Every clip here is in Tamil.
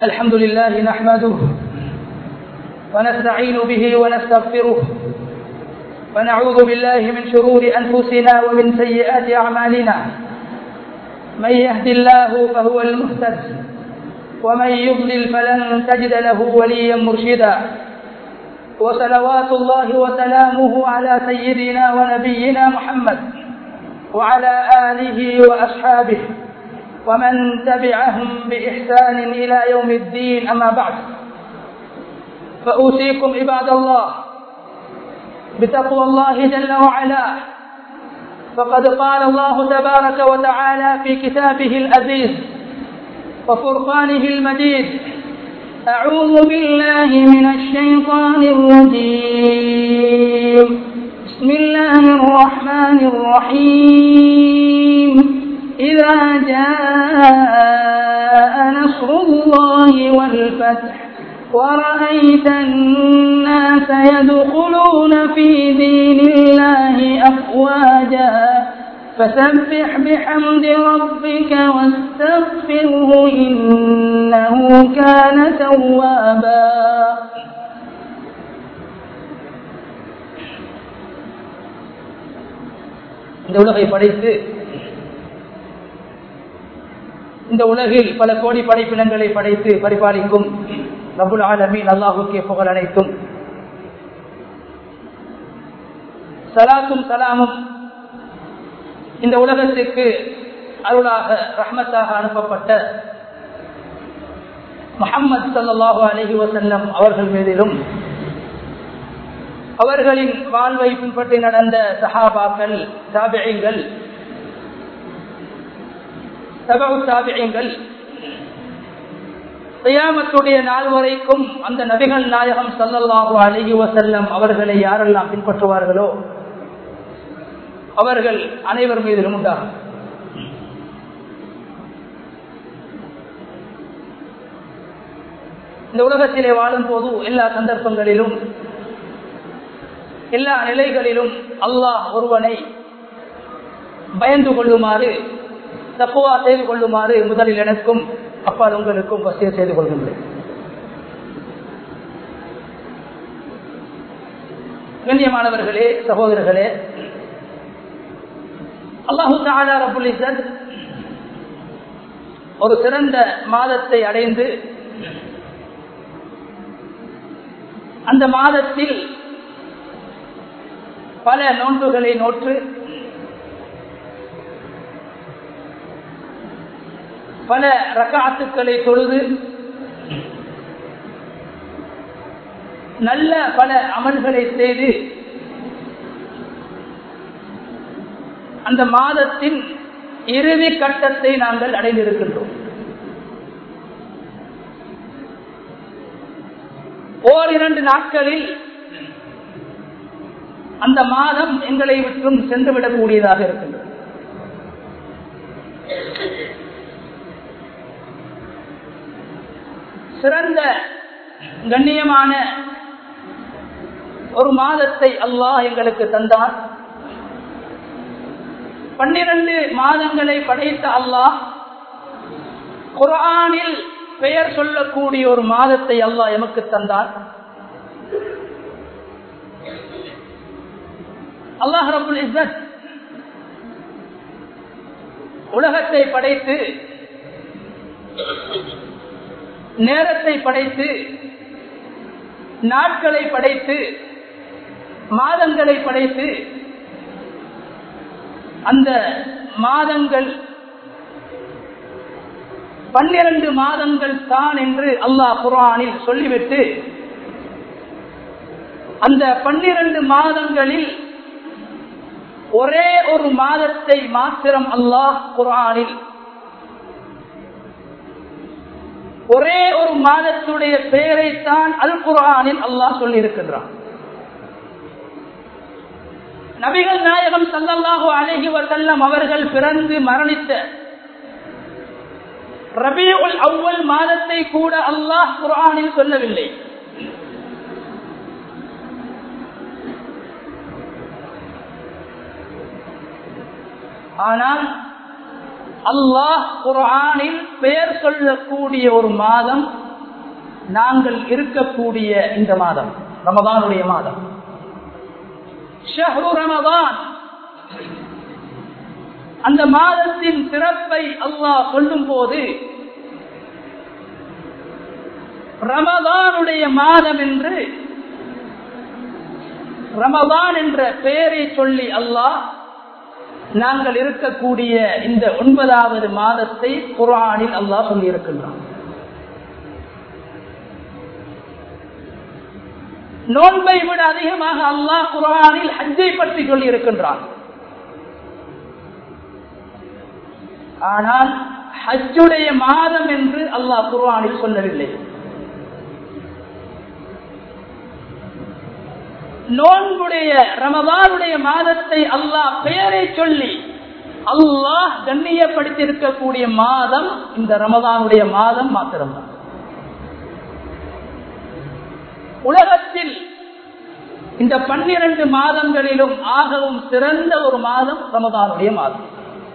الحمد لله نحمده ونستعين به ونستغفره ونعوذ بالله من شرور أنفسنا ومن سيئات أعمالنا من يهد الله فهو المهتد ومن يضلل فلن تجد له وليا مرشدا وصلوات الله وسلامه على سيدنا ونبينا محمد وعلى آله وأصحابه ومن تبعهم بإحسان إلى يوم الدين أما بعد فأوصيكم عباد الله بتقوى الله جل وعلا فقد قال الله تبارك وتعالى في كتابه العزيز وفرقانه المجيد أعوذ بالله من الشيطان الرجيم بسم الله الرحمن الرحيم إذا جاء نصر الله والفتح ورأيت الناس يدخلون في دين الله أفواجا فسبح بحمد ربك واستغفره إنه كان توابا இந்த உலகை படைத்து இந்த உலகில் பல கோடி படைப்பினங்களை படைத்து பரிபாலிக்கும் ரபுல் ஆலமீன் அல்லாஹுக்கே புகழ் அனைத்தும் சலாத்தும் சலாமும் இந்த உலகத்திற்கு அருளாக ரஹ்மத்தாக அனுப்பப்பட்ட முகம்மது சல்லாஹூ அலஹி வசல்லம் அவர்கள் மீதிலும் அவர்களின் வாழ்வை பின்பற்றி நடந்த சஹாபாக்கள் தாபியங்கள் சபவு தாபியங்கள் செய்யாமத்துடைய நாள் வரைக்கும் அந்த நபிகள் நாயகம் சல்லல்லாஹு அலஹி வசல்லம் அவர்களை யாரெல்லாம் பின்பற்றுவார்களோ அவர்கள் அனைவர் மீதிலும் உண்டாகும் இந்த உலகத்திலே வாழும் போது எல்லா சந்தர்ப்பங்களிலும் எல்லா நிலைகளிலும் அல்லாஹ் ஒருவனை பயந்து கொள்ளுமாறு தப்புவா செய்து கொள்ளுமாறு முதலில் எனக்கும் அப்பால் உங்களுக்கும் வசிய செய்து கொள்கின்றேன் கண்ணியமானவர்களே சகோதரர்களே அல்லாஹு தாலா ரபுல் ஒரு சிறந்த மாதத்தை அடைந்து அந்த மாதத்தில் பல நோன்புகளை நோற்று பல ரகாத்துக்களை தொழுது நல்ல பல அமல்களை செய்து அந்த மாதத்தின் இறுதி கட்டத்தை நாங்கள் அடைந்திருக்கின்றோம் ஓரிரண்டு நாட்களில் அந்த மாதம் எங்களை விட்டும் சென்றுவிடக்கூடியதாக இருக்கின்றது சிறந்த கண்ணியமான ஒரு மாதத்தை அல்லாஹ் எங்களுக்கு தந்தார் பன்னிரண்டு மாதங்களை படைத்த அல்லாஹ் குரானில் பெயர் சொல்லக்கூடிய ஒரு மாதத்தை அல்லாஹ் எமக்கு தந்தார் அல்லாஹ் ரபுல் இஸ்ஸத் உலகத்தை படைத்து நேரத்தை படைத்து நாட்களை படைத்து மாதங்களை படைத்து அந்த மாதங்கள் பன்னிரண்டு மாதங்கள் தான் என்று அல்லாஹ் குரானில் சொல்லிவிட்டு அந்த பன்னிரண்டு மாதங்களில் ஒரே ஒரு மாதத்தை மாத்திரம் அல்லாஹ் குரானில் ஒரே ஒரு மாதத்துடைய பெயரைத்தான் அல் குரானில் அல்லாஹ் சொல்லி இருக்கின்றான் நபிகள் நாயகம் சல்லல்லாஹு அழகி வசல்லம் அவர்கள் பிறந்து மரணித்த ரபியுல் அவ்வல் மாதத்தை கூட அல்லாஹ் குரானில் சொல்லவில்லை ஆனால் அல்லாஹ் குரானில் பெயர் சொல்லக்கூடிய ஒரு மாதம் நாங்கள் இருக்கக்கூடிய இந்த மாதம் ரமதானுடைய மாதம் ஷஹ்ரு ரமதான் அந்த மாதத்தின் சிறப்பை அல்லாஹ் சொல்லும் போது ரமதானுடைய மாதம் என்று ரமதான் என்ற பெயரை சொல்லி அல்லாஹ் நாங்கள் இருக்கக்கூடிய இந்த ஒன்பதாவது மாதத்தை குரானில் அல்லாஹ் சொல்லி இருக்கின்றான் நோன்பை விட அதிகமாக அல்லாஹ் குரானில் ஹஜ்ஜை பற்றி சொல்லி இருக்கின்றான் ஆனால் ஹஜ்ஜுடைய மாதம் என்று அல்லாஹ் குர்ஆனில் சொல்லவில்லை நோன்புடைய ரமதானுடைய மாதத்தை அல்லாஹ் பெயரை சொல்லி அல்லாஹ் கண்ணியப்படுத்தியிருக்கக்கூடிய மாதம் இந்த ரமதானுடைய மாதம் மாத்திரம்தான் உலகத்தில் இந்த பன்னிரண்டு மாதங்களிலும் ஆகவும் சிறந்த ஒரு மாதம் ரமதானுடைய மாதம்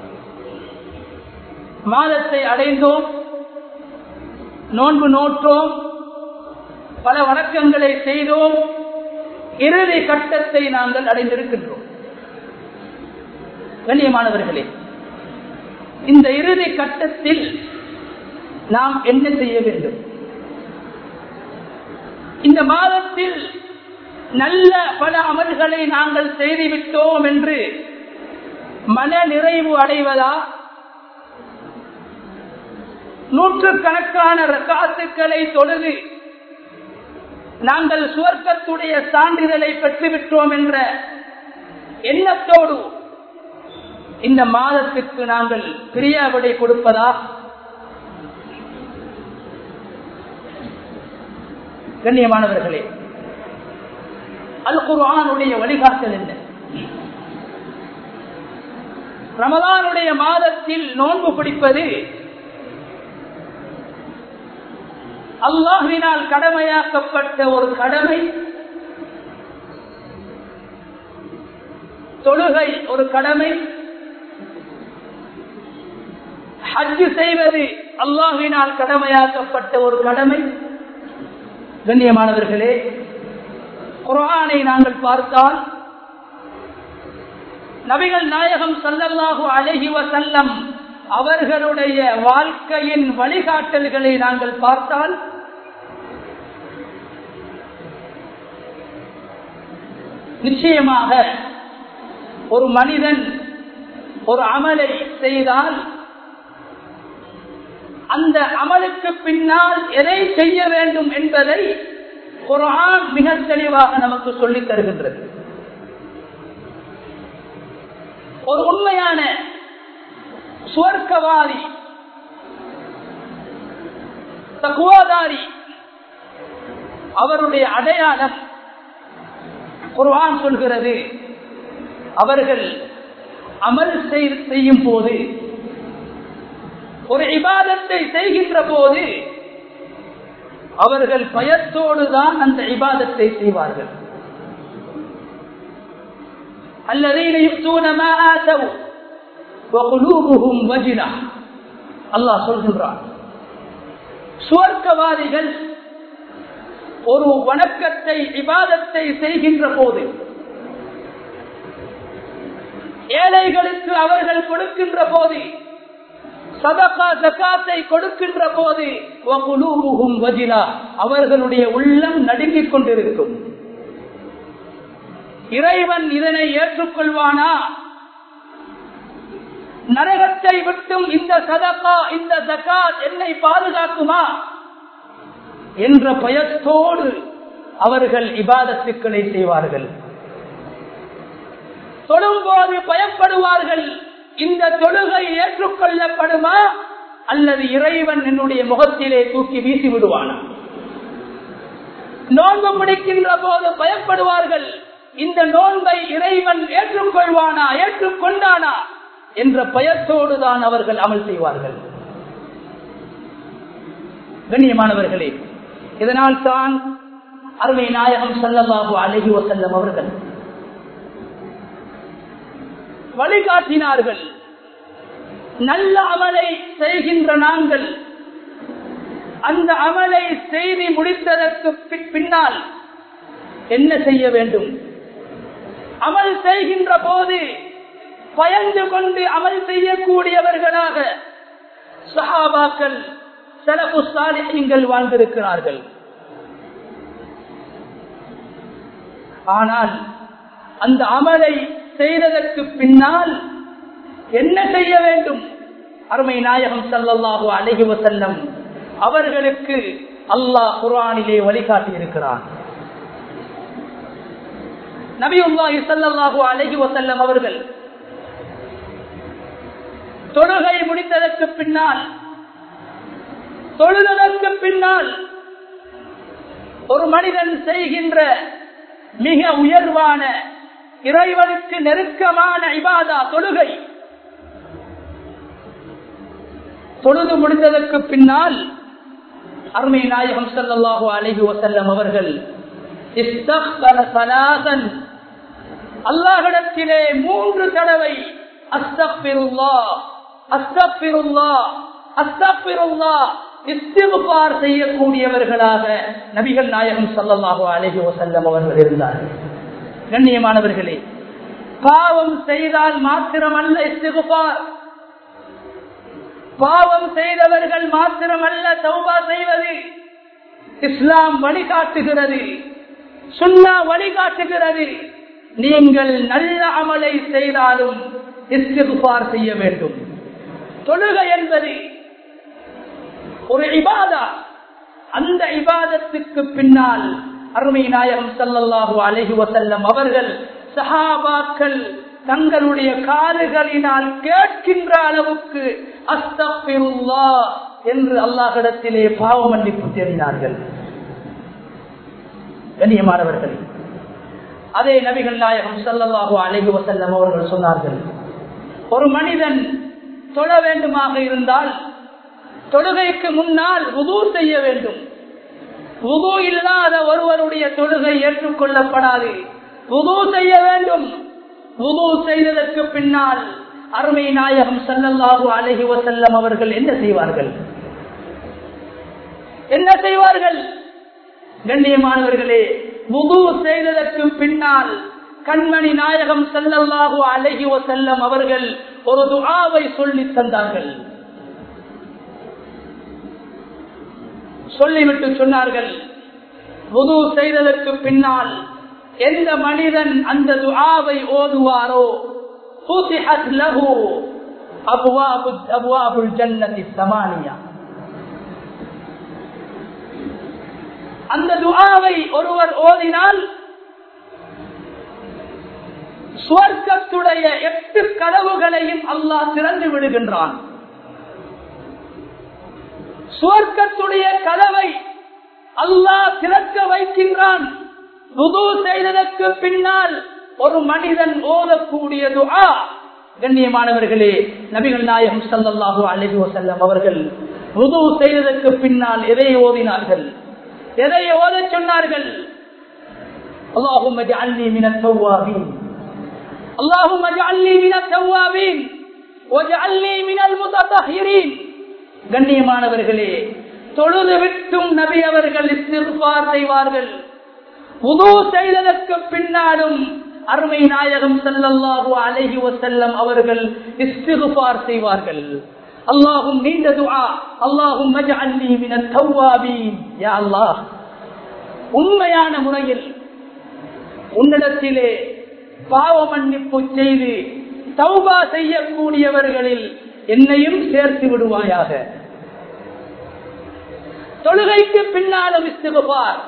மாதத்தை அடைந்தோம் நோன்பு நோற்றோம் பல வணக்கங்களை செய்தோம் இறுதி கட்டத்தை நாங்கள் அடைந்திருக்கின்றோம் கண்ணியமானவர்களே இந்த இறுதி கட்டத்தில் நாம் என்ன செய்ய வேண்டும் இந்த மாதத்தில் நல்ல பல அமல்களை நாங்கள் செய்துவிட்டோம் என்று மன நிறைவு அடைவதா நூற்றுக்கணக்கான ரக்காத்துக்களை தொழுது நாங்கள் சுவர்க்கத்துடைய சான்றிதழை பெற்றுவிட்டோம் என்ற எண்ணத்தோடு இந்த மாதத்துக்கு நாங்கள் பிரியாவிடை கொடுப்பதா கண்ணியமானவர்களே அல் குர்ஆனுடைய வழிகாட்டல் என்ன ரமதானுடைய மாதத்தில் நோன்பு பிடிப்பது அல்லாஹினால் கடமையாக்கப்பட்ட ஒரு கடமை தொழுகை ஒரு கடமை ஹஜ்ஜு செய்வது அல்லாஹினால் கடமையாக்கப்பட்ட ஒரு கடமை கண்ணியமானவர்களே குரானை நாங்கள் பார்த்தால் நபிகள் நாயகம் சல்லல்லாஹு அழகி வசல்லம் அவர்களுடைய வாழ்க்கையின் வழிகாட்டல்களை நாங்கள் பார்த்தால் நிச்சயமாக ஒரு மனிதன் ஒரு அமலை செய்தால் அந்த அமலுக்கு பின்னால் எதை செய்ய வேண்டும் என்பதை குரான் மிக தெளிவாக நமக்கு சொல்லித் தருகின்றது ஒரு உண்மையான சுவர்க்கவாதி தக்குவாதாரி அவருடைய அடையாளம் குர்ஆன் சொல்கிறது அவர்கள் அமல் செய்யும் போது ஒரு இபாதத்தை செய்கின்ற போது அவர்கள் பயத்தோடு தான் அந்த இபாதத்தை செய்வார்கள் الذين يؤتون ما آتوا وقلوبهم وجلة அல்லாஹ் சொல்கின்றான் சுவர்க்கவாதிகள் ஒரு வணக்கத்தை இபாதத்தை செய்கின்ற போது ஏழைகளுக்கு அவர்கள் கொடுக்கின்ற போது சதகா ஜக்காத்தை கொடுக்கின்ற போது வஜிலா அவர்களுடைய உள்ளம் நடுங்கிக் கொண்டிருக்கும் இறைவன் இதனை ஏற்றுக்கொள்வானா நரகத்தை விட்டும் இந்த சதகா இந்த ஜக்காத் என்னை பாதுகாக்குமா என்ற பயத்தோடு அவர்கள் இபாதத்துக்களை செய்வார்கள் தொழும்போது பயப்படுவார்கள் இந்த தொழுகை ஏற்றுக்கொள்ளப்படுமா அல்லது இறைவன் என்னுடைய முகத்திலே தூக்கி வீசி விடுவானா நோன்பு பிடிக்கின்ற போது பயப்படுவார்கள் இந்த நோன்பை இறைவன் ஏற்றுக்கொள்வானா ஏற்றுக்கொண்டானா என்ற பயத்தோடு தான் அவர்கள் அமல் செய்வார்கள் கண்ணியமானவர்களே இதனால் தான் அருமை நாயகம் சல்லல்லாஹு அழகி வசல்லம் அவர்கள் வழிகாட்டினார்கள் நல்ல அமலை செய்கின்ற நாங்கள் அந்த அமலை செய்து முடித்ததற்கு பி- பின்னால் என்ன செய்ய வேண்டும் அமல் செய்கின்ற போது பயந்து கொண்டு அமல் செய்யக்கூடியவர்களாக சஹாபாக்கள் சலபு சாலிஹீன்கள் வாழ்ந்திருக்கிறார்கள் ஆனால் அந்த அமலை செய்ததற்கு பின்னால் என்ன செய்ய வேண்டும் அருமை நாயகம் ஸல்லல்லாஹு அலைஹி வஸல்லம் அவர்களுக்கு அல்லாஹ் குர்ஆனிலே வழிகாட்டி இருக்கிறான் நபியுல்லாஹி ஸல்லல்லாஹு அலைஹி வஸல்லம் அவர்கள் தொழுகை முடித்ததற்கு பின்னால் தொழுததற்கு பின்னால் ஒரு மனிதன் செய்கின்ற மிக உயர்வான இறைவனுக்கு நெருக்கமான இபாதா தொழுகை தொழுது முடிந்ததற்கு பின்னால் அருமை நாயகம் ஸல்லல்லாஹு அலைஹி வஸல்லம் அவர்கள் இஸ்தக்பர ஸலாசன் அல்லாஹ்விடத்திலே மூன்று தடவை அஸ்தக்பிருல்லாஹ் அஸ்தக்பிருல்லாஹ் அஸ்தக்பிருல்லாஹ் இஸ்திக்பார் செய்யக்கூடியவர்களாக நபிகள் நாயகம் ஸல்லல்லாஹு அலைஹி வஸல்லம் அவர்கள் இருந்தார்கள் கண்ணியமானவர்களே பாவம் செய்தால் மாத்திரமல்ல இஸ்திக்பார் பாவம் செய்தவர்கள் மாத்திரமல்ல தௌபா செய்வது இஸ்லாம் வழிகாட்டுகிறது சுன்னா வழிகாட்டுகிறது நீங்கள் நல்ல அமலை செய்தாலும் இஸ்திகுபார் செய்ய வேண்டும் தொழுகை என்பது ஒரு இபாதா அந்த இபாதத்துக்கு பின்னால் அருமை நாயகம் ஸல்லல்லாஹு அலைஹி வஸல்லம் அவர்கள் சஹாபாக்கள் தங்களுடைய காதுகளினால் கேட்கின்ற அளவுக்கு அஸ்தக்பிருல்லா என்று அல்லாஹிடத்திலே பாவ மன்னிப்பு தேடினார்கள் கண்ணியமானவர்கள் அதே நபிகள் நாயகம் ஸல்லல்லாஹு அலைஹி வஸல்லம் அவர்கள் சொன்னார்கள் ஒரு மனிதன் தொழ வேண்டுமாக இருந்தால் தொழுகைக்கு முன்னால் உது செய்ய வேண்டும் உது இல்லாத ஒருவருடைய தொழுகை ஏற்றுக்கொள்ளப்படாது உது செய்ய வேண்டும் உது செய்ததற்கு பின்னால் அருமை நாயகம் ஸல்லல்லாஹு அலைஹி வஸல்லம் அவர்கள் என்ன செய்வார்கள் என்ன செய்வார்கள் கண்ணியமானவர்களே உது செய்ததற்கு பின்னால் கண்மணி நாயகம் ஸல்லல்லாஹு அலைஹி வஸல்லம் அவர்கள் ஒரு துஆவை சொல்லி தந்தார்கள் சொல்லிவிட்டு சொன்னார்கள் உது செய்ததற்கு பின்னால் எந்த மனிதன் அந்த துஆவை ஓதுவாரோ فتحت له أبواب, أبواب الجنة الثمانية அந்த துஆவை ஒருவர் ஓதினால் சுவர்க்கத்துடைய எட்டு கதவுகளையும் அல்லாஹ் திறந்து விடுகின்றான் சுவர்க்கத்துடைய கதவை அல்லாஹ் திறக்க வைக்கின்றான் வுது செய்ததற்கு பின்னால் ஒரு மனிதன் ஓதக்கூடிய துஆ கண்ணியமானவர்களே நபிகள் நாயகம் ஸல்லல்லாஹு அலைஹி வஸல்லம் அவர்கள் வுது செய்ததற்கு பின்னால் எதை ஓதினார்கள் எதை ஓதச் சொன்னார்கள் اللهم اجعلني من التوابين اللهم اجعلني من التوابين واجعلني من المتطهرين கண்ணியமானவர்களே தொழுது விட்டும் நபி அவர்கள் இஸ்திஃபார் செய்வார்கள் உது செய்ததற்கு பின்னாலும் அருமை நாயகம் ஸல்லல்லாஹு அலைஹி வஸல்லம் அவர்கள் இஸ்திஃபார் செய்வார்கள் அல்லாஹும் நீண்ட துஆ அல்லாஹும் மஜஅல்னி மினத் தவ்வாபீன் யா அல்லாஹ் உண்மையான முறையில் உன்னிடத்திலே பாவ மன்னிப்பு செய்து தௌபா செய்யக்கூடியவர்களில் என்னையும் சேர்த்து விடுவாயாக தொழுகைக்கு பின்னாலும் இஸ்திகுபார்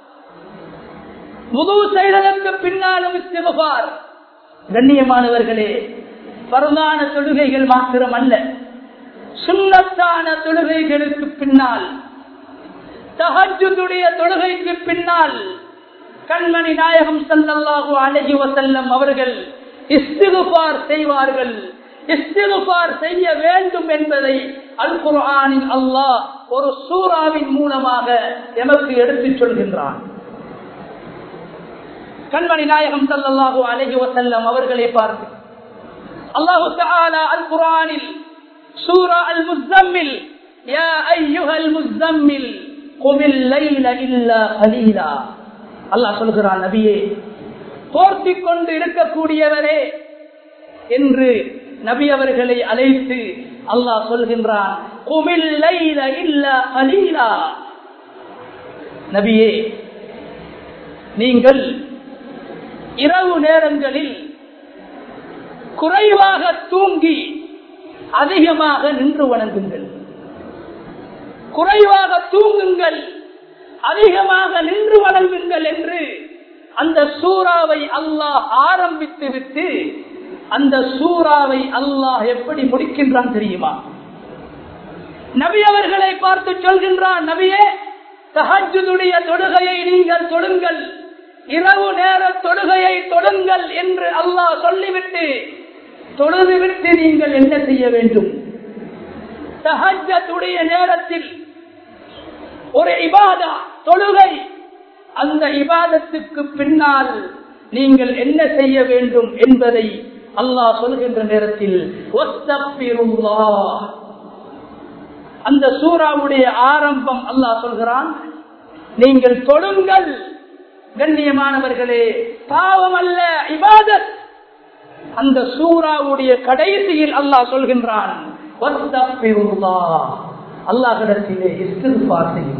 முது செய்ததற்கு பின்னாலும் இஸ்திகுபார் கண்ணியமானவர்களே பரதான தொழுகைகள் மாத்திரம் அல்ல சுண்ணத்தான தொழுகைகளுக்கு பின்னால் தஹஜுடைய தொழுகைக்கு பின்னால் கண்மணி நாயகம் ஸல்லல்லாஹு அலைஹி வஸல்லம் அவர்கள் இஸ்திகுபார் செய்வார்கள் இஸ்திகுபார் செய்ய வேண்டும் என்பதை அல் குர்ஆனில் அல்லாஹ் ஒரு சூறாவின் மூலமாக எமக்கு எடுத்துச் சொல்கின்றான் கண்மணி நாயகம் ஸல்லல்லாஹு அலைஹி வஸல்லம் அவர்களை பார்த்து அல்லாஹு தஆலா அல் குர்ஆனில் சூரா அல் முஸம்மில் யா ஐயுஹல் முஸ்தம்மில் குமில் லைல இல்லா கலீலா அல்லாஹ் சொல்கிறான் நபியே போர்த்திக் கொண்டு இருக்கக்கூடியவரே என்று நபி அவர்களை அழைத்து அல்லாஹ் சொல்கின்றான் குமில் லைல இல்லா கலீலா நபியே நீங்கள் இரவு நேரங்களில் குறைவாக தூங்கி அதிகமாக நின்று வணங்குங்கள் குறைவாக தூங்குங்கள் அதிகமாக நின்று வணங்குங்கள் என்று அந்த சூறாவை அல்லாஹ் ஆரம்பித்து விட்டு அந்த சூறாவை அல்லாஹ் எப்படி முடிக்கின்றான் தெரியுமா நபி அவர்களை பார்த்து சொல்கின்றான் நபியே தஹஜுடைய தொழுகையை நீங்கள் தொடுங்கள் இரவு நேர தொழுகையை தொடுங்கள் என்று அல்லாஹ் சொல்லிவிட்டு தொழுதுவிட்டு நீங்கள் என்ன செய்ய வேண்டும் தஹஜத்துடைய நேரத்தில் ஒரு இபாதா தொழுகை அந்த இபாதத்துக்கு பின்னால் நீங்கள் என்ன செய்ய வேண்டும் என்பதை அல்லாஹ் சொல்கின்ற நேரத்தில் அந்த சூறாவுடைய ஆரம்பம் அல்லாஹ் சொல்கிறான் நீங்கள் தொழுங்கள் கண்ணியமானவர்களே பாவம் அல்ல இபாதத் அந்த சூறாவுடைய கடைசியில் அல்லாஹ் சொல்கின்றான் அல்லாஹிடத்திலே இஸ்திருப்பார் செய்யும்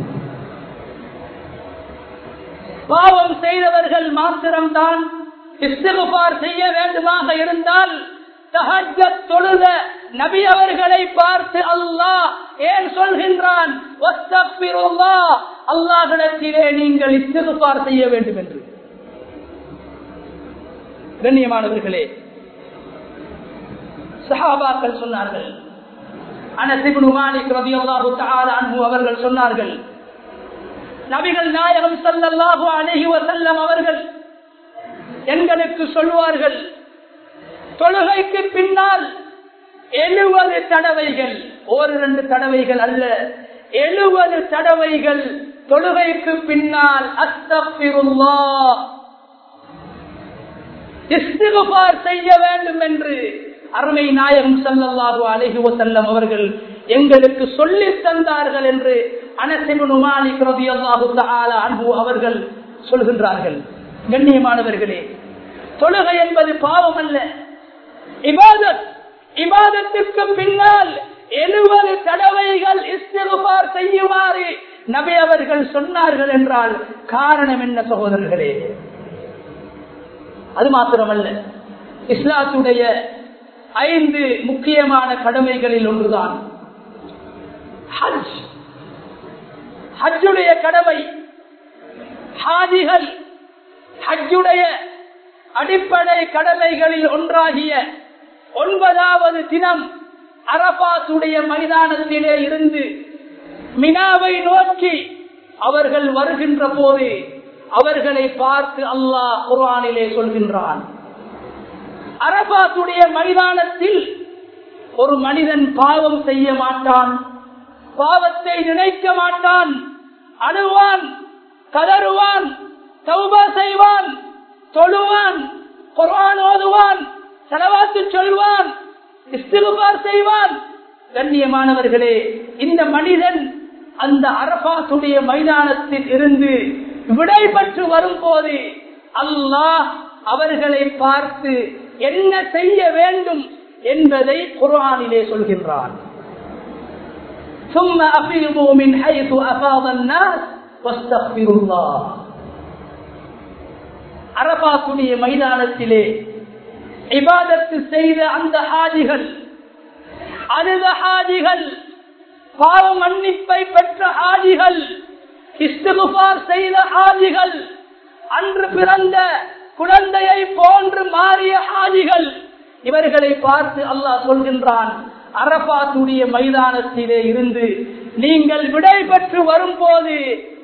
பாவம் செய்தவர்கள் மாத்திரம்தான் இஸ்திருப்பார் செய்ய வேண்டுமாக இருந்தால் தஹஜத் தொழுத நபி அவர்களை பார்த்து அல்லாஹ் ஏன் சொல்கின்றான் அல்லாஹிடத்திலே நீங்கள் இஸ்திருப்பார் செய்ய வேண்டும் என்று கண்ணியமானவர்களே சஹாபாக்கள் சொன்னார்கள் அவர்கள் சொன்னார்கள் நபிகள் நாயகம் சல்லல்லாஹு அலஹி வசல்லம் அவர்கள் எங்களுக்கு சொல்வார்கள் தொழுகைக்கு பின்னால் எழுபது தடவைகள் ஒரு ரெண்டு தடவைகள் அல்ல எழுபது தடவைகள் தொழுகைக்கு பின்னால் அஸ்தபிருல்லா இஸ்திகுபார் செய்ய வேண்டும் என்று அருமை நாயகம் சல்லல்லாஹு அலஹி வசல்லம் அவர்கள் எங்களுக்கு சொல்லி தந்தார்கள் என்று அன்பு அவர்கள் சொல்கின்றார்கள் கண்ணியமானவர்களே தொழுகை என்பது பாவம் அல்ல இபாதத் இபாதத்திற்கு பின்னால் எழுபது தடவைகள் இஸ்திகுபார் செய்யுமாறு நபி அவர்கள் சொன்னார்கள் என்றால் காரணம் என்ன சகோதரர்களே அது மாத்திரமல்ல இஸ்லாத்துடைய ஐந்து முக்கியமான கடமைகளில் ஒன்றுதான் ஹஜ் ஹஜ்ஜுடைய கடமை ஹாஜிகள் ஹஜ்ஜுடைய அடிப்படை கடமைகளில் ஒன்றாகிய ஒன்பதாவது தினம் அரபாத்துடைய மைதானத்திலே இருந்து மினாவை நோக்கி அவர்கள் வருகின்ற போது அவர்களை பார்த்து அல்லாஹ் குர்ஆனிலே சொல்கின்றான் அரபாத்துடைய மைதானத்தில் ஒரு மனிதன் பாவம் செய்ய மாட்டான் பாவத்தை நினைக்க மாட்டான் அழுவான் கதறுவான் தௌபா செய்வான் தொழுவான் குர்ஆன் ஓதுவான் செலவாத்து சொல்வான் இஸ்திகுபார் செய்வான் கண்ணியமானவர்களே இந்த மனிதன் அந்த அரபாத்துடைய மைதானத்தில் இருந்து விடை பெற்று வரும் போது அல்லாஹ் அவர்களை பார்த்து என்ன செய்ய வேண்டும் என்பதை குர்ஆனிலே சொல்கின்றான் ثم أفيضوا من حيث أفاض الناس واستغفروا الله அரபாத்துடைய மைதானத்திலே இபாதத்து செய்த அந்த ஹாஜிகள் அழுத ஹாஜிகள் பாவ மன்னிப்பை பெற்ற ஹாஜிகள் இஸ்துகுபார் செய்த ஹாஜிகள் அன்று பிறந்த குழந்தையை போன்று மாறிய ஹாஜிகள் இவர்களை பார்த்து அல்லாஹ் சொல்கின்றான் அரபாத்துடைய மைதானத்திலே இருந்து நீங்கள் விடை பெற்று வரும்போது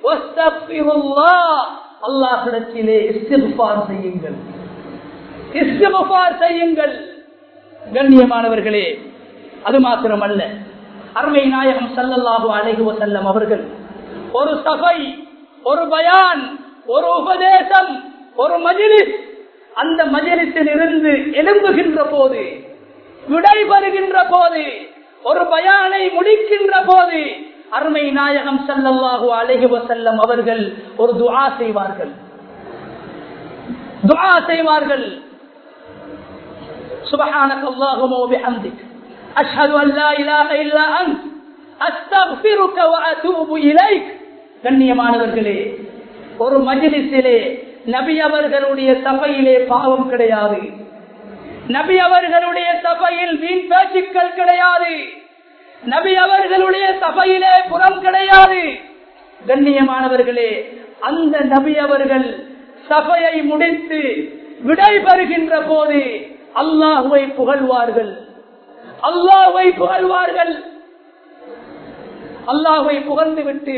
அல்லாஹிடத்திலே இஸ்திகுபார் செய்யுங்கள் இஸ்திகுபார் செய்யுங்கள் கண்ணியமானவர்களே அது மாத்திரமல்ல அருமை நாயகம் சல்லல்லாஹு அலைஹி வசல்லம் அவர்கள் ஒரு சபை ஒரு பயான் ஒரு உபதேசம் ஒரு மஜிலிஸ் அந்த மஜிலிஸில் இருந்து எழும்புகின்ற போது விடைபெறுகின்ற போது ஒரு பயானை முடிக்கின்ற போது அருமை நாயகம் சல்லல்லாஹு அலைஹி வஸல்லம் அவர்கள் ஒரு துஆ செய்வார்கள் துஆ செய்வார்கள் سبحانك اللهم وبحمدك أشهد أن لا إله إلا أنت أستغفرك وأتوب إليك கண்ணியமானவர்களே ஒரு மஜிலிசிலே நபி அவர்களுடைய சபையிலே பாவம் கிடையாது நபி அவர்களுடைய சபையில் வீண் பேச்சுக்கள் கிடையாது நபி அவர்களுடைய சபையிலே புறம் கிடையாது கண்ணியமானவர்களே அந்த நபி அவர்கள் சபையை முடித்து விடை பெறுகின்ற போது அல்லாஹுவை புகழ்வார்கள் அல்லாஹுவை புகழ்வார்கள் அல்லாஹுவை புகழ்ந்து விட்டு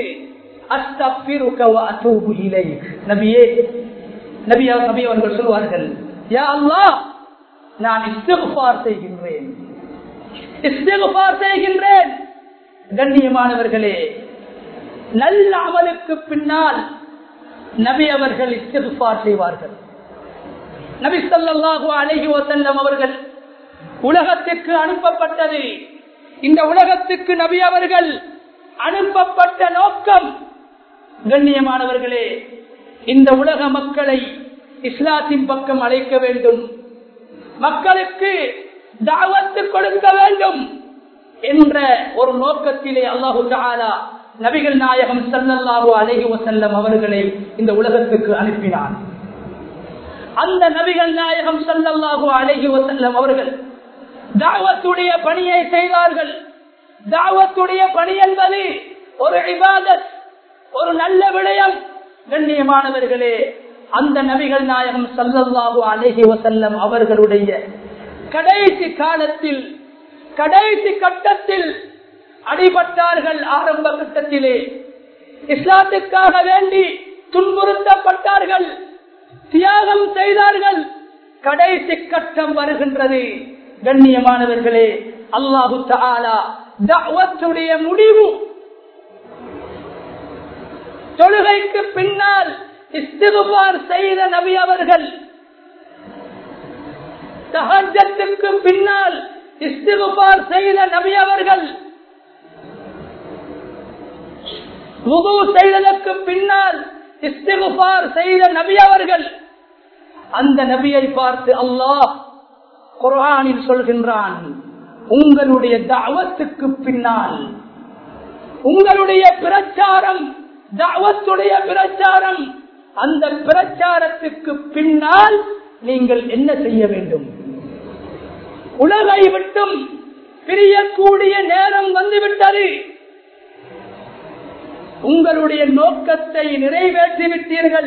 நபியே நபி நபி அவர்கள் சொல்வார்கள் யா அல்லாஹ் நான் இஸ்திகுபார் செய்கின்றேன் இஸ்திகுபார் செய்கின்றேன் கண்ணியமானவர்களே நல்ல அமலுக்கு பின்னால் நபி அவர்கள் இஸ்திகுபார் செய்வார்கள் நபி ஸல்லல்லாஹு அலைஹி வஸல்லம் அவர்கள் உலகத்திற்கு அனுப்பப்பட்டது இந்த உலகத்துக்கு நபி அவர்கள் அனுப்பப்பட்ட நோக்கம் கண்ணியமானவர்களே இந்த உலக மக்களை இஸ்லாத்தின் பக்கம் அழைக்க வேண்டும் மக்களுக்கு தாவத்து கொடுக்க வேண்டும் என்ற ஒரு நோக்கத்திலே அல்லாஹு தஆலா நபிகள் நாயகம் ஸல்லல்லாஹு அலைஹி வஸல்லம் அவர்களை இந்த உலகத்துக்கு அனுப்பினார் அந்த நபிகள் நாயகம் ஸல்லல்லாஹு அலைஹி வஸல்லம் அவர்கள் தாவத்துடைய பணியை செய்தார்கள் தாவத்துடைய பணி என்பது ஒரு இபாதத் ஒரு நல்ல விடயம் கண்ணியமானவர்களே அந்த நபிகள் நாயகம் சல்லல்லாஹு அலைஹி வசல்லம் அவர்களுடைய கடைசி காலத்தில் கடைசி கட்டத்தில் அடிபட்டார்கள் ஆரம்ப கட்டத்திலே இஸ்லாத்துக்காக வேண்டி துன்புறுத்தப்பட்டார்கள் தியாகம் செய்தார்கள் கடைசி கட்டம் வருகின்றது கண்ணியமானவர்களே அல்லாஹு தாலா தவத்துடைய முடிவு தொழுகைக்கு பின்னால் இஸ்திகுபார் செய்த நபி அவர்கள் தகஜத்துக்கு பின்னால் இஸ்திகுபார் செய்த நபி அவர்கள் முது செய்ததற்கு பின்னால் இஸ்திகுபார் செய்த நபி அவர்கள் அந்த நபியை பார்த்து அல்லாஹ் குரானில் சொல்கின்றான் உங்களுடைய தாவத்துக்கு பின்னால் உங்களுடைய பிரச்சாரம் தாவத்துடைய பிரச்சாரம் அந்த பிரச்சாரத்துக்கு பின்னால் நீங்கள் என்ன செய்ய வேண்டும் உலகை விட்டும் பிரியக்கூடிய நேரம் வந்துவிட்டது உங்களுடைய நோக்கத்தை நிறைவேற்றி விட்டீர்கள்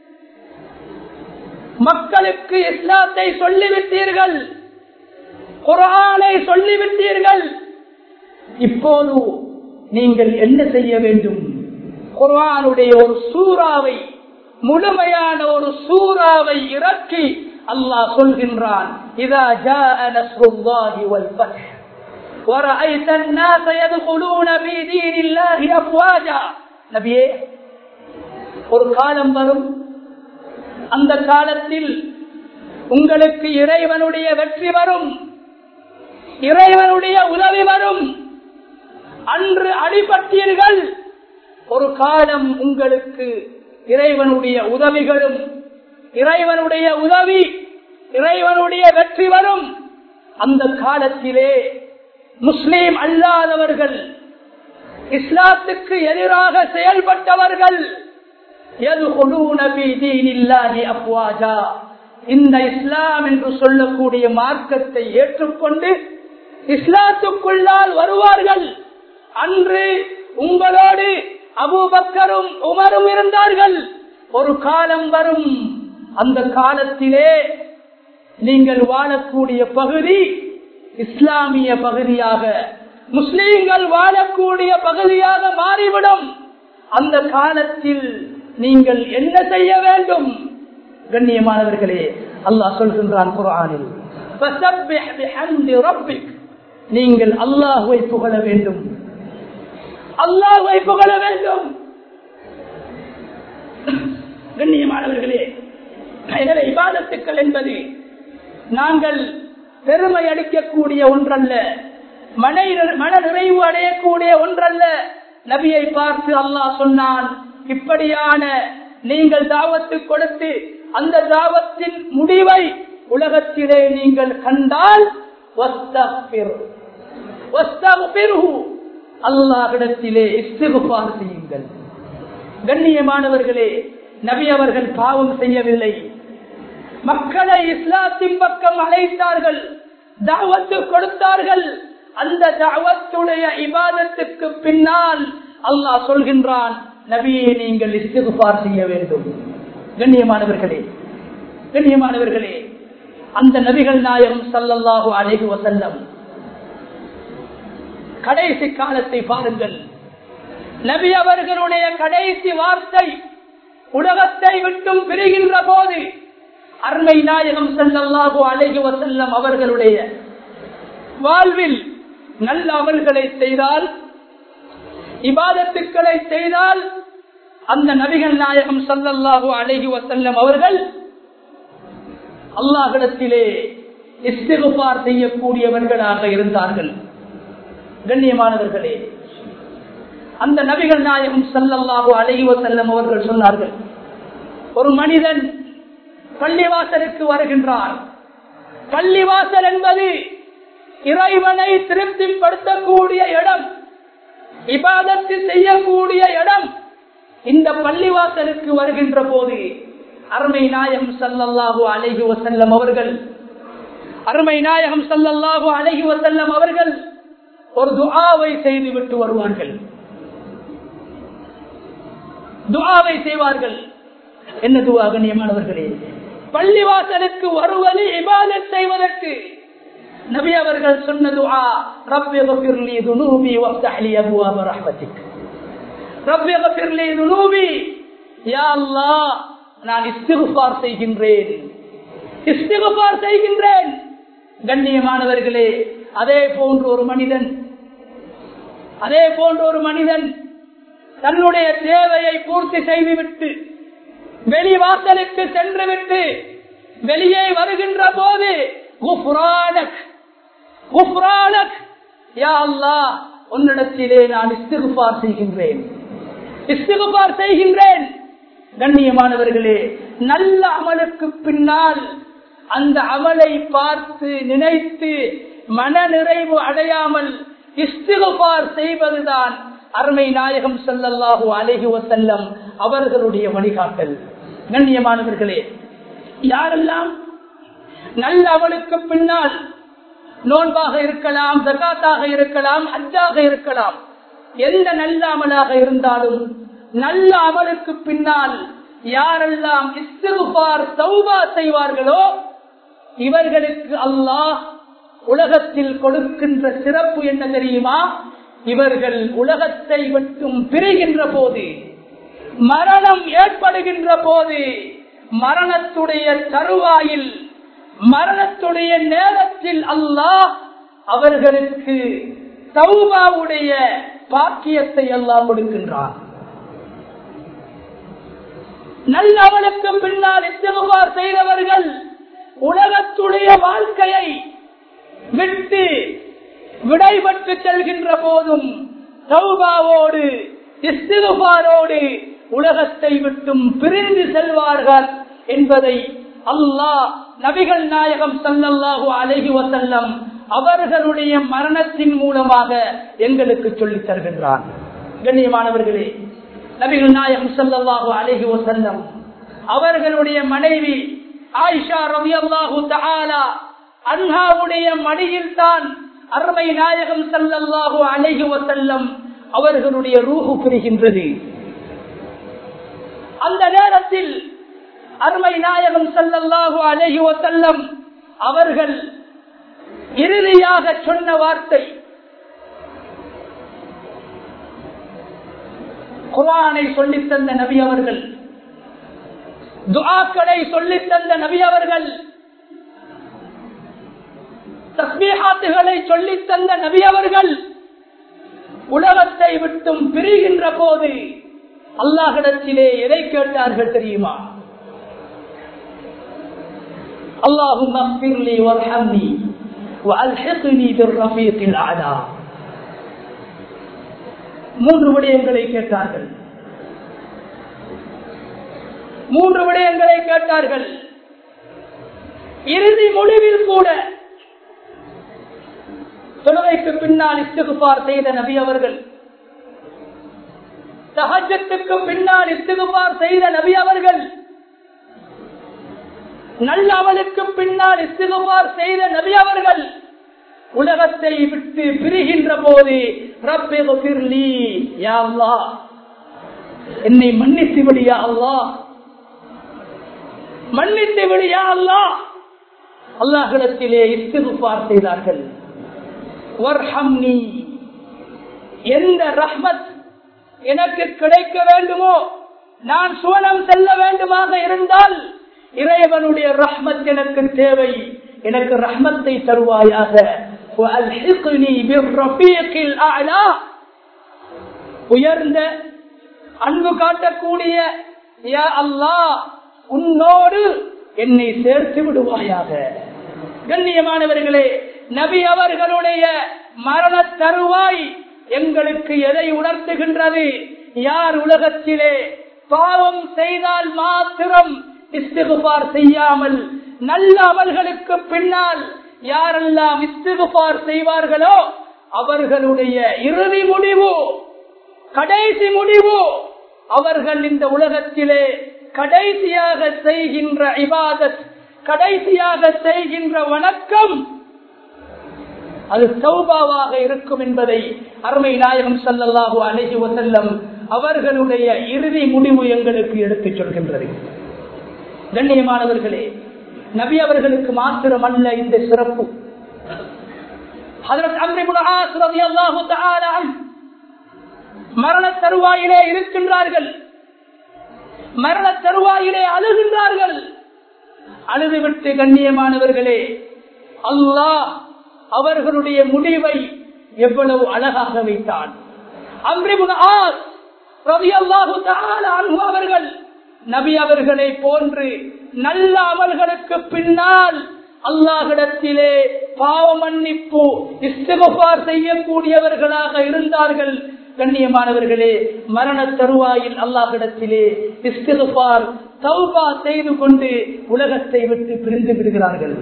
மக்களுக்கு இஸ்லாத்தை சொல்லிவிட்டீர்கள் குரானை சொல்லிவிட்டீர்கள் இப்போது நீங்கள் என்ன செய்ய வேண்டும் குரானுடைய ஒரு சூறாவை முழுமையான ஒரு சூறாவை இறக்கி அல்லாஹ் சொல்கின்றான் இதா ஜாஅ நஸ்ருல்லாஹி வல் ஃபத்ஹ் ورأيت الناس يدخلون في دين الله أفواجا நபியே ஒரு காலம் வரும் அந்த காலத்தில் உங்களுக்கு இறைவனுடைய வெற்றி வரும் இறைவனுடைய உதவி வரும் அன்று அடிபட்டீர்கள் ஒரு காலம் உங்களுக்கு இறைவனுடைய உதவிகளும் இறைவனுடைய உதவி இறைவனுடைய வெற்றி வரும் அந்த காலத்திலே முஸ்லீம் அல்லாதவர்கள் இஸ்லாத்துக்கு எதிராக செயல்பட்டவர்கள் இந்த இஸ்லாம் என்று சொல்லக்கூடிய மார்க்கத்தை ஏற்றுக்கொண்டு இஸ்லாத்துக்குள்ளால் வருவார்கள் அன்று உங்களோடு அபூபக்கரும் உமரும் இருந்தார்கள் ஒரு காலம் வரும் அந்த காலத்திலே நீங்கள் வாழக்கூடிய பகுதி இஸ்லாமிய பகுதியாக முஸ்லீம்கள் வாழக்கூடிய பகுதியாக மாறிவிடும் அந்த காலத்தில் நீங்கள் என்ன செய்ய வேண்டும் கண்ணியமானவர்களே அல்லாஹ் சொல்கின்றான் குரானில் நீங்கள் அல்லாஹுவை புகழ வேண்டும் அல்லாஹுவை புகழ வேண்டும் கண்ணியமானவர்களே எனவே இபாதத்துக்கள் என்பது நாங்கள் பெருமை அளிக்கக்கூடிய ஒன்றல்ல மன மன நிறைவு அடையக்கூடிய ஒன்றல்ல நபியை பார்த்து அல்லாஹ் சொன்னான் இப்படியான நீங்கள் தாவத்து கொடுத்து அந்த தாவத்தின் முடிவை உலகத்திலே நீங்கள் கண்டால் அல்லாஹிடத்திலே இஸ்திகுபார் செய்யுங்கள் கண்ணியமானவர்களே நபி அவர்கள் பாவம் செய்யவில்லை மக்களை இஸ்லாத்தின் பக்கம் அழைத்தார்கள் தாவத்து கொடுத்தார்கள் அந்த தாவத்துடைய இபாதத்துக்கு பின்னால் அல்லாஹ் சொல்கின்றான் நபியை நீங்கள் இஸ்திகுபார் செய்ய வேண்டும் கண்ணியமானவர்களே கண்ணியமானவர்களே அந்த நபிகள் நாயகம் சல்லல்லாஹு அலைஹி வசல்லம் கடைசி காலத்தை பாருங்கள் நபி அவர்களுடைய கடைசி வார்த்தை உலகத்தை விட்டும் பிரிகின்ற போது அருமை நாயகம் செல்லல்லாஹு அழகி வசல்லம் அவர்களுடைய வாழ்வில் நல்ல அமல்களை செய்தால் இபாதத்துக்களை செய்தால் அந்த நபிகள் நாயகம் சல்லல்லாஹு அழகி வசல்லம் அவர்கள் அல்லாஹிடத்திலே இஸ்திகுபார் செய்யக்கூடியவர்களாக இருந்தார்கள் கண்ணியமானவர்களே அந்த நபிகள் நாயகம் சல்லல்லாஹு அழகி வசல்லம் அவர்கள் சொன்னார்கள் ஒரு மனிதன் பள்ளிவாசலுக்கு வருகின்றார் பள்ளிவாசல் என்பது இறைவனை திருப்திப்படுத்தக்கூடிய இடம் இபாதத்து செய்யக்கூடிய இடம் இந்த பள்ளிவாசலுக்கு வருகின்ற போது அருமை நாயகம் சல்லல்லாஹு அழகி வசல்லம் அவர்கள் அருமை நாயகம் சல்லல்லாஹு அழகி வசல்லம் அவர்கள் ஒரு துஆவை செய்து விட்டு வருவார்கள் துஆவை செய்வார்கள் என்ன துவா கண்ணியமானவர்களே பள்ளிவாசலுக்கு வருவது இபாதத் செய்வதற்கு நபி அவர்கள் சொன்ன துஆ ரப்பி கஃபிர்லி துனூபி வஃப்தஹ் லி அபுவாப ரஹ்மத்திக் ரப்பி கஃபிர்லி துனூபி யா அல்லாஹ் நான் இஸ்திகுபார் செய்கின்றேன் இஸ்திகுபார் செய்கின்றேன் கண்ணியமானவர்களே அதே போன்ற ஒரு மனிதன் அதே போன்ற ஒரு மனிதன் தன்னுடைய தேவையை பூர்த்தி செய்துவிட்டு வெளிவாசலுக்கு சென்று விட்டு வெளியே வருகின்ற போது உன்னிடத்திலே நான் இஸ்திகுபார் செய்கின்றேன் இஸ்திகுபார் செய்கின்றேன் கண்ணியமானவர்களே நல்ல அமலுக்கு பின்னால் அந்த அமலை பார்த்து நினைத்து மன நிறைவு அடையாமல் இஸ்திகுபார் செய்வதுதான் அருமை நாயகம் செல்லல்லாஹு அழகி வசல்லம் அவர்களுடைய வழிகாட்டல் கண்ணியமானவர்களே யாரெல்லாம் நல்ல அமலுக்கு பின்னால் நோன்பாக இருக்கலாம் ஜகாத்தாக இருக்கலாம் அஜாக இருக்கலாம் எந்த நல்ல அமலாக இருந்தாலும் நல்ல அமலுக்கு பின்னால் யாரெல்லாம் இஸ்திகுபார் சௌபா செய்வார்களோ இவர்களுக்கு அல்லாஹ் உலகத்தில் கொடுக்கின்ற சிறப்பு என்ன தெரியுமா இவர்கள் உலகத்தை மட்டும் பிரிகின்ற போது மரணம் ஏற்படுகின்ற போது மரணத்துடைய தருவாயில் மரணத்துடைய நேரத்தில் அல்லாஹ் அவர்களுக்கு சௌபாவுடைய பாக்கியத்தை எல்லாம் கொடுக்கின்றார் நல்லவனுக்கு பின்னால் இஸ்திகுபார் செய்தவர்கள் உலகத்துடைய வாழ்க்கையை விட்டு விடைபட்டு செல்கின்ற போதும் சௌபாவோடு இஸ்திகுபாரோடு உலகத்தை விட்டும் பிரிந்து செல்வார்கள் என்பதை அல்லாஹ் நபிகள் நாயகம் சல்லல்லாஹு அழகி வசல்லம் அவர்களுடைய மரணத்தின் மூலமாக எங்களுக்கு சொல்லித் தருகின்றார் கண்ணியமானவர்களே நபிகள் நாயகம் சல்லல்லாஹு அழகி வசல்லம் அவர்களுடைய மனைவி ஆயிஷா ரவி அல்லாஹு தஆலா அன்ஹாவுடைய மடியில் தான் அருமை நாயகம் சல்லல்லாஹு அழகி வசல்லம் அவர்களுடைய ரூஹு பிரிகின்றது அந்த நேரத்தில் அருமை நாயகம் சல்லல்லாஹு அழகி வசல்லம் அவர்கள் இறுதியாக சொன்ன வார்த்தை குரானை சொல்லித் தந்த நபி அவர்கள் துஆக்களை சொல்லித் தந்த நபி அவர்கள் தஸ்மீஹாத்துகளை சொல்லித் தந்த நபி அவர்கள் உலகத்தை விட்டும் பிரிகின்ற போது அல்லாஹிடத்திலே எதை கேட்டார்கள் தெரியுமா அல்லாஹும் وألحقني بالرفيق الأعلى மூன்று விடயங்களை கேட்டார்கள் மூன்று விடயங்களை கேட்டார்கள் இறுதி முடிவில் கூட தொழுகைக்கு பின்னால் இஸ்திகுபார் செய்த நபி அவர்கள் சகஜத்துக்கு பின்னால் இஸ்திகுபார் செய்த நபி அவர்கள் நல்ல அவளுக்கு பின்னால் இஸ்திகுபார் செய்த நபி அவர்கள் உலகத்தை விட்டு பிரிகின்ற போது ரப்பே வஃபிர்லி, யா அல்லாஹ், என்னை மன்னித்து விடியா அல்லா மன்னித்து விடியா அல்லா அல்லாஹிடத்திலே இஸ்திகுபார் செய்தார்கள் வர்ஹம்னி எந்த ரஹ்மத் எனக்கு கிடைக்க வேண்டுமோ நான் சுவனம் செல்ல வேண்டுமாக இருந்தால் இறைவனுடைய ரஹ்மத் எனக்கு தேவை எனக்கு ரஹ்மத்தை தருவாயாக وألحقني بالرفيق الأعلى உயர்ந்த அன்பு காட்டக்கூடிய யா அல்லாஹ் உன்னோடு என்னை சேர்த்து விடுவாயாக கண்ணியமானவர்களே நபி அவர்களுடைய மரண தருவாய் எங்களுக்கு எதை உணர்த்துகின்றது யார் உலகத்திலே பாவம் செய்தால் மாத்திரம் இஸ்திகுபார் செய்யாமல் நல்ல அமல்களுக்கு பின்னால் யாரெல்லாம் இஸ்திகுபார் செய்வார்களோ அவர்களுடைய இறுதி முடிவு கடைசி முடிவு அவர்கள் இந்த உலகத்திலே கடைசியாக செய்கின்ற இபாதத் கடைசியாக செய்கின்ற வணக்கம் அது சௌபாவாக இருக்கும் என்பதை அருமை நாயகம் சல்லல்லாஹு அழகி வசல்லம் அவர்களுடைய இறுதி முடிவு எங்களுக்கு எடுத்துச் சொல்கின்றது கண்ணியமானவர்களே நபி அவர்களுக்கு மாத்திரம் அல்ல இந்த சிறப்பு மரண தருவாயிலே இருக்கின்றார்கள் மரண தருவாயிலே அழுகின்றார்கள் அழுதுவிட்டு கண்ணியமானவர்களே அல்லாஹ் அவர்களுடைய முடிவை எவ்வளவு அழகாக வைத்தான் அவர்கள் நபி அவர்களை போன்று நல்ல அமல்களுக்கு பின்னால் அல்லாஹிடத்திலே பாவ மன்னிப்பு இஸ்திகார் செய்யக்கூடியவர்களாக இருந்தார்கள் கண்ணியமானவர்களே மரண தருவாயில் அல்லாஹிடத்திலே இஸ்திகார் தௌபா செய்து கொண்டு உலகத்தை விட்டு பிரிந்து விடுகிறார்கள்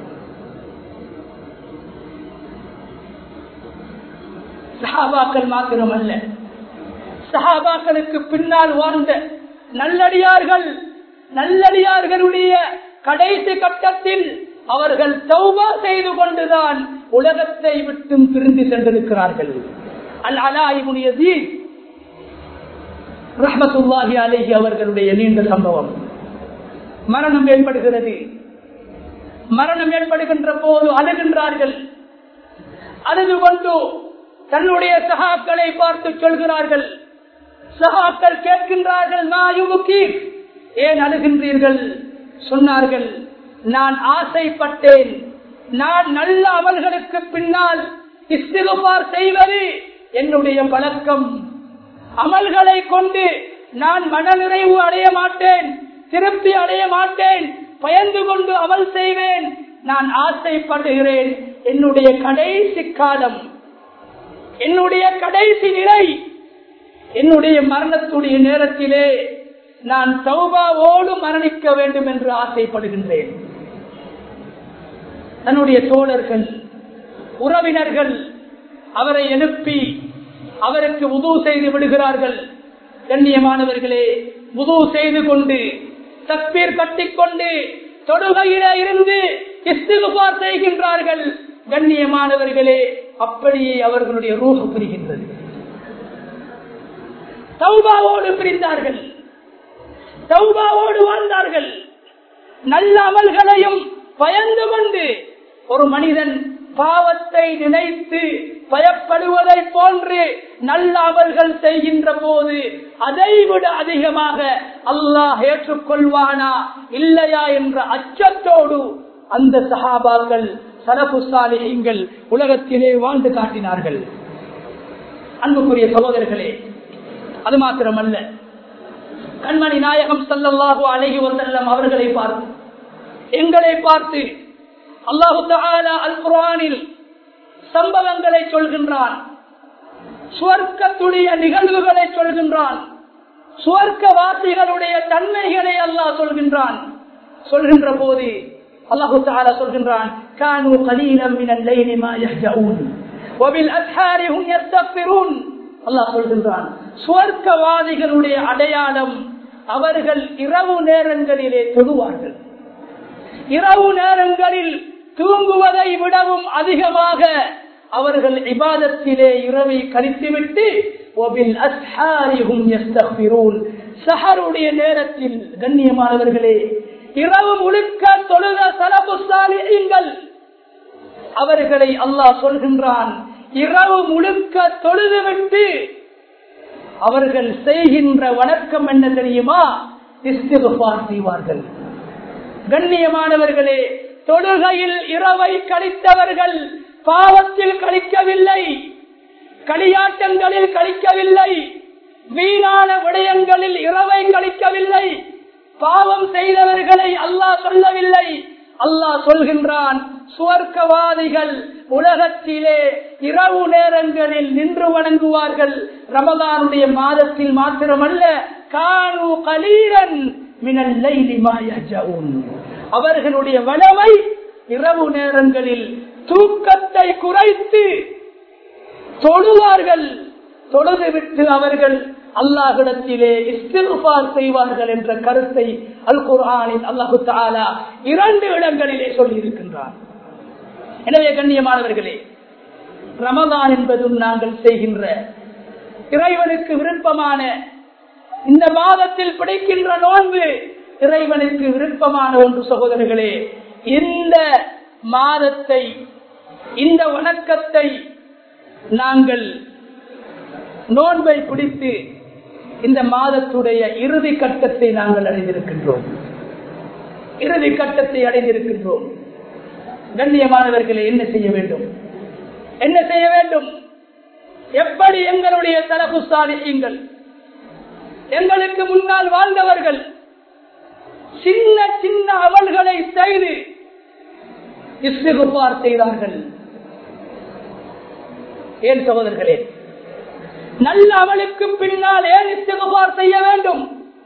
சஹாபாக்கள் மாத்திரம் அல்ல சஹாபாக்களுக்கு பின்னால் வாழ்ந்த நல்லடியார்கள் நல்லடியார்களுடைய கடைசி கட்டத்தில் அவர்கள் தௌபா செய்து கொண்டுதான் உலகத்தை விட்டும் பிரிந்து சென்றிருக்கிறார்கள் அல் அலாயிமுடைய ரஹமத்துல்லாஹி அலேஹி அவர்களுடைய நீண்ட சம்பவம் மரணம் ஏற்படுகிறது மரணம் ஏற்படுகின்ற போது அழுகின்றார்கள் அழுது கொண்டு தன்னுடைய சகாக்களை பார்த்து சொல்கிறார்கள் சகாக்கள் கேட்கின்றார்கள் நாயுமுக்கி ஏன் அழுகின்றீர்கள் சொன்னார்கள் நான் ஆசைப்பட்டேன் நான் நல்ல அமல்களுக்கு பின்னால் இஸ்திகுபார் செய்வது என்னுடைய பழக்கம் அமல்களை கொண்டு நான் மனநிறைவு அடைய மாட்டேன் திருப்தி அடைய மாட்டேன் பயந்து கொண்டு அமல் செய்வேன் நான் ஆசைப்படுகிறேன் என்னுடைய கடைசி காலம் என்னுடைய கடைசி நிலை என்னுடைய மரணத்துடைய நேரத்திலே நான் சௌபாவோடு மரணிக்க வேண்டும் என்று ஆசைப்படுகின்றேன் தன்னுடைய தோழர்கள் உறவினர்கள் அவரை எழுப்பி அவருக்கு உதவு செய்து விடுகிறார்கள் கண்ணியமானவர்களே உதவு செய்து கொண்டு தப்பீர் கட்டிக்கொண்டு தொடுகையில இருந்து இஸ்திகுபார் செய்கின்றார்கள் கண்ணியமானவர்களே அப்படியே அவர்களுடைய ரூஹ புரிகின்றது சௌபாவோடு பிரிந்தார்கள் சௌபாவோடு வாழ்ந்தார்கள் நல்ல அமல்களையும் பயந்து கொண்டு ஒரு மனிதன் பாவத்தை நினைத்து பயப்படுவதை போன்று நல்ல அமல்கள் செய்கின்ற போது அதை விட அதிகமாக அல்லாஹ் ஏற்றுக்கொள்வானா இல்லையா என்ற அச்சத்தோடு அந்த சஹாபாக்கள் சரபுசாலிகள் உலகத்திலே வாழ்ந்து காட்டினார்கள் அன்புக்குரிய சகோதரர்களே அது மாத்திரமல்ல கண்மணி நாயகம் சல்லல்லாஹு அழகி வந்தல்லம் அவர்களை பார்த்து எங்களை பார்த்து அல்லாஹு தஆலா அல் குர்ஆனில் சம்பவங்களை சொல்கின்றான் சுவர்க்கத்துடைய நிகழ்வுகளை சொல்கின்றான் சுவர்க்கவாசிகளுடைய தன்மைகளை அல்லாஹ் சொல்கின்றான் சொல்கின்ற போது அல்லாஹு தாலா சொல்கின்றான் கானு கலீலம் மினல் லைலி மா யஹ்ஜஊன் வபில் அஸ்ஹாரி ஹும் யஸ்தக்பிரூன் அல்லாஹ் சொல்கின்றான் சுவர்க்கவாதிகளுடைய அடையாளம் அவர்கள் இரவு நேரங்களிலே தொழுவார்கள் இரவு நேரங்களில் தூங்குவதை விடவும் அதிகமாக அவர்கள் இபாதத்திலே இரவை கழித்துவிட்டு சஹருடைய நேரத்தில் கண்ணியமானவர்களே இரவு முழுக்க தொழுத சலபுசாலிகள் அவர்களை அல்லாஹ் சொல்கின்றான் இரவு முழுக்க தொழுதுவிட்டு அவர்கள் செய்கின்ற வணக்கம் என்ன தெரியுமா இஸ்திகுபார் செய்வார்கள் கண்ணியமானவர்களே தொழுகையில் இரவை கழித்தவர்கள் பாவத்தில் கழிக்கவில்லை களியாட்டங்களில் கழிக்கவில்லை வீணான விடயங்களில் இரவை கழிக்கவில்லை பாவம் செய்தவர்களை அல்லாஹ் சொல்லவில்லை அல்லாஹ் சொல்கின்றான் சுவர்க்கவாதிகள் உலகத்திலே இரவு நேரங்களில் நின்று வணங்குவார்கள் ரமதானுடைய மாதத்தில் மாத்திரமல்ல காணு கலீரன் மினல் லைலி மா யஹ்ஜஊன் அவர்களுடைய வளமை இரவு நேரங்களில் தூக்கத்தை குறைத்து தொழுவார்கள் தொழுதுவிட்டு அவர்கள் அல்லாஹிடத்திலே இஸ்திருபார் செய்வார்கள் என்ற கருத்தை அல் குர்ஆனில் அல்லாஹு தாலா இரண்டு இடங்களிலே சொல்லி இருக்கின்றார் எனவே கண்ணியமானவர்களே ரமதான் என்பதும் நாங்கள் செய்கின்ற இறைவனுக்கு விருப்பமான இந்த மாதத்தில் பிடிக்கின்ற நோன்பு இறைவனுக்கு விருப்பமான ஒன்று சகோதரர்களே இந்த மாதத்தை இந்த வணக்கத்தை நாங்கள் நோன்பை பிடித்து இந்த மாதத்துடைய இறுதி கட்டத்தை நாங்கள் அடைந்திருக்கின்றோம் இறுதி கட்டத்தை அடைந்திருக்கின்றோம் கண்ணியமானவர்களை என்ன செய்ய வேண்டும் என்ன செய்ய வேண்டும் எப்படி எங்களுடைய தலப்பு சாதிகள் எங்களுக்கு முன்னால் வாழ்ந்தவர்கள் சின்ன சின்ன அமல்களை செய்து இஸ்திகுபார் செய்தார்கள் ஏன் சகோதரர்களே நல்ல அமலுக்கு பின்னால் ஏன் இஸ்திகுபார் செய்ய வேண்டும்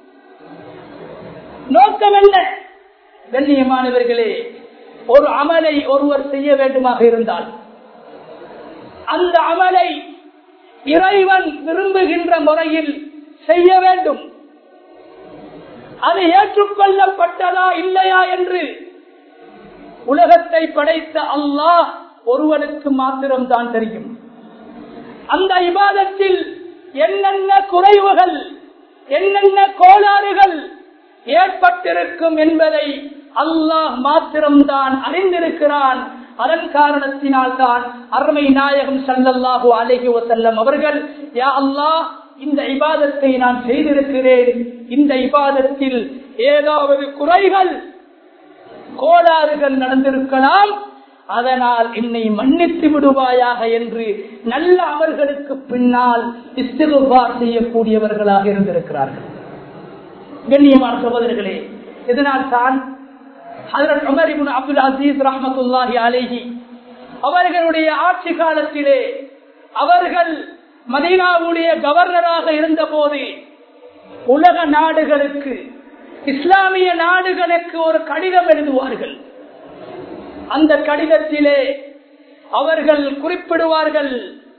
நோக்கம் என்ன கண்ணியமானவர்களே ஒரு அமலை ஒருவர் செய்ய வேண்டுமாக இருந்தால் அந்த அமலை இறைவன் விரும்புகின்ற முறையில் செய்ய வேண்டும் அது ஏற்றுக்கொள்ளப்பட்டதா இல்லையா என்று உலகத்தை படைத்த அல்லாஹ் ஒருவனுக்கு மாத்திரம்தான் தெரியும் அந்த இபாதத்தில் என்னென்ன குறைவுகள் என்னென்ன கோளாறுகள் ஏற்பட்டிருக்கும் என்பதை அல்லாஹ் மாத்திரம்தான் அறிந்திருக்கிறான் அதன் காரணத்தினால் தான் அருமை நாயகம் சல்லல்லாஹு அலஹி வசல்லம் அவர்கள் யா அல்லாஹ் இந்த இபாதத்தை நான் செய்திருக்கிறேன் இந்த இபாதத்தில் ஏதாவது குறைகள் கோளாறுகள் நடந்திருக்கலாம் அதனால் என்னை மன்னித்து விடுவாயாக என்று நல்ல அமல்களுக்கு பின்னால் இஸ்திகுபார் செய்யக்கூடியவர்களாக இருந்திருக்கிறார்கள் கண்ணியமான சகோதரர்களே இதனால் தான் அப்துல் அசீஸ் ரஹமத்துல்லாஹி அலேஹி அவர்களுடைய ஆட்சி காலத்திலே அவர்கள் மதீனாவுடைய கவர்னராக இருந்த போது உலக நாடுகளுக்கு இஸ்லாமிய நாடுகளுக்கு ஒரு கடிதம் எழுதுவார்கள் அந்த கடிதத்திலே அவர்கள் குறிப்பிடுவார்கள்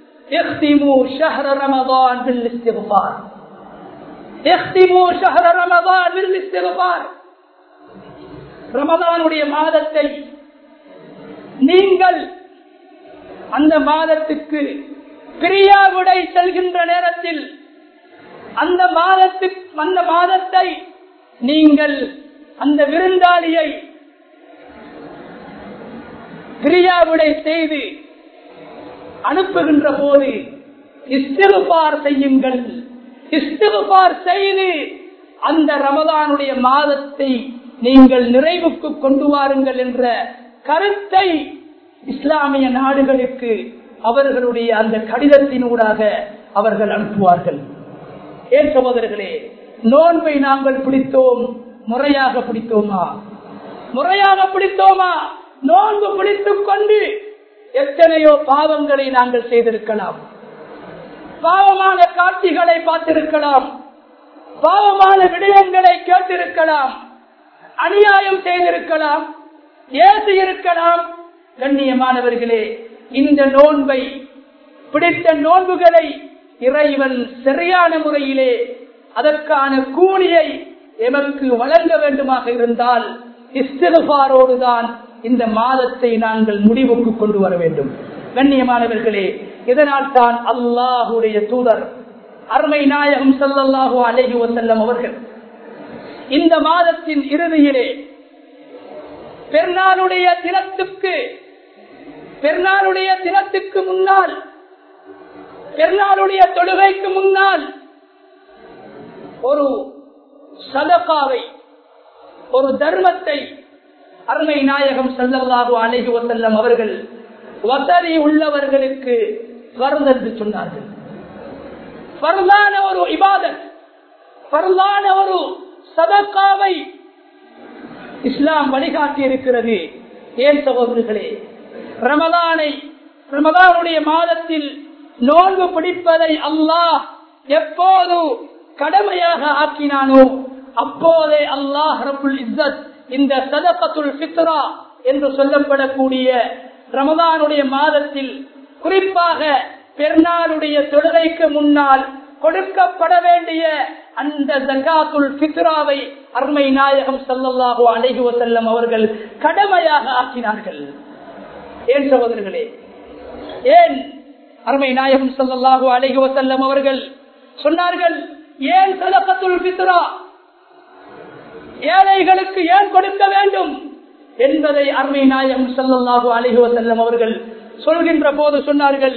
ரமதானுடைய மாதத்தை நீங்கள் அந்த மாதத்துக்கு பிரியா விடை செல்கின்ற நேரத்தில் அந்த மாதத்துக்கு அந்த மாதத்தை நீங்கள் அந்த விருந்தாளியை பிரியாவிடை செய்து அனுப்புகின்ற போது இஸ்திருபார் செய்யுங்கள் இஸ்திருபார் செய்து அந்த ரமதானுடைய மாதத்தை நீங்கள் நிறைவுக்கு கொண்டு வாருங்கள் என்ற கருத்தை இஸ்லாமிய நாடுகளுக்கு அவர்களுடைய அந்த கடிதத்தினூடாக அவர்கள் அனுப்புவார்கள் ஏன் சகோதரர்களே நோன்பை நாங்கள் பிடித்தோம் முறையாக பிடித்தோமா முறையாக பிடித்தோமா நோன்பு பிடித்துக் கொண்டு எத்தனையோ பாவங்களை நாங்கள் செய்திருக்கலாம் பாவமான காட்சிகளை பார்த்திருக்கலாம் பாவமான விடயங்களை கேட்டிருக்கலாம் அநியாயம் செய்திருக்கலாம் ஏசி இருக்கலாம் கண்ணியமானவர்களே இந்த நோன்பை பிடித்த நோன்புகளை இறைவன் சரியான முறையிலே அதற்கான கூலியை எமக்கு வழங்க வேண்டுமாக இருந்தால் இஸ்திரபாரோடுதான் இந்த மாதத்தை நாங்கள் முடிவுக்கு கொண்டு வர வேண்டும் கண்ணியமானவர்களே இதனால் தான் அல்லாஹுடைய தூதர் அருமை நாயகம் சல்லல்லாஹு அலைஹி வசல்லம் அவர்கள் இந்த மாதத்தின் இறுதியிலே பெருநாளுடைய தினத்துக்கு பெருநாளுடைய தினத்துக்கு முன்னால் பெருநாளுடைய தொழுகைக்கு முன்னால் ஒரு சதகாவை ஒரு தர்மத்தை அருமை நாயகம் செல்லல்லாஹு அலைஹி வசல்லம் அவர்கள் வசதி உள்ளவர்களுக்கு என்று சொன்னார்கள் பரலான ஒரு இபாதத் பரலான ஒரு சதக்காவை இஸ்லாம் வழிகாட்டி இருக்கிறது ஏன் சகோதரர்களே ரமதானை ரமதானுடைய மாதத்தில் நோன்பு பிடிப்பதை அல்லாஹ் எப்போது கடமையாக ஆக்கினானோ அப்போதே அல்லாஹ் ரபுல் இஸ்ஸத் இந்த சதகத்துல் பித்ரா என்று சொல்லப்படக்கூடிய ரமதானுடைய மாதத்தில் குறிப்பாக பெருநாளுடைய தொழுகைக்கு முன்னால் கொடுக்கப்பட வேண்டிய அந்த ஜகாத்துல் பித்ராவை அருமை நாயகம் சல்லல்லாஹு அலைஹி வசல்லம் அவர்கள் கடமையாக ஆக்கினார்கள் ஏன் சகோதரர்களே ஏன் அருமை நாயகம் சல்லல்லாஹு அலைஹி வசல்லம் அவர்கள் சொன்னார்கள் ஏன் சதகத்துல் பித்ரா ஏழைகளுக்கு ஏன் கொடுக்க வேண்டும் என்பதை அருமை நாயகம் சல்லல்லாஹு அலைஹி வசல்லம் அவர்கள் சொல்கின்ற போது சொன்னார்கள்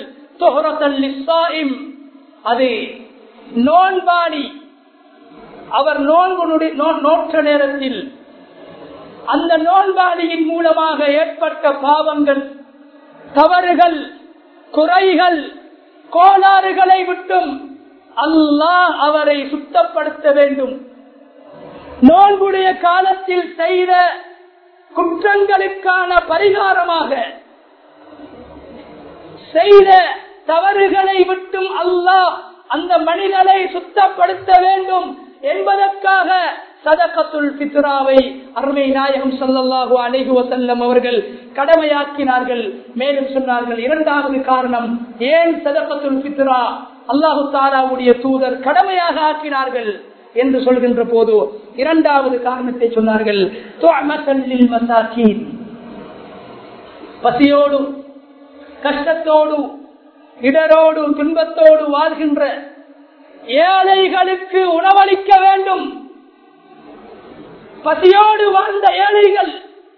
அது நோன்பாடி அவர் நோன்புடைய நோற்ற நேரத்தில் அந்த நோன்பாடியின் மூலமாக ஏற்பட்ட பாவங்கள் தவறுகள் குறைகள் கோளாறுகளை விட்டும் அல்லாஹ் அவரை சுத்தப்படுத்த வேண்டும் நோன்புடைய காலத்தில் செய்த குற்றங்களுக்கான பரிகாரமாக செய்த தவறுகளை விட்டும் அல்லாஹ் அந்த மனிதனை சுத்தப்படுத்த வேண்டும் என்பதற்காக சதகத்துல் பித்ராவை அருமை நாயகம் சொல்லல்லாஹு அலைஹு வசல்லம் அவர்கள் கடமையாக்கினார்கள் மேலும் சொன்னார்கள் இரண்டாவது காரணம் ஏன் சதகத்துல் பித்ரா அல்லாஹு தாலாவுடைய தூதர் கடமையாக ஆக்கினார்கள் என்று சொல்கின்ற போது இரண்டாவது காரணத்தை சொன்னார்கள் பசியோடு கஷ்டத்தோடு இடரோடு துன்பத்தோடு வாழ்கின்ற ஏழைகளுக்கு உணவளிக்க வேண்டும் பசியோடு வாழ்ந்த ஏழைகள்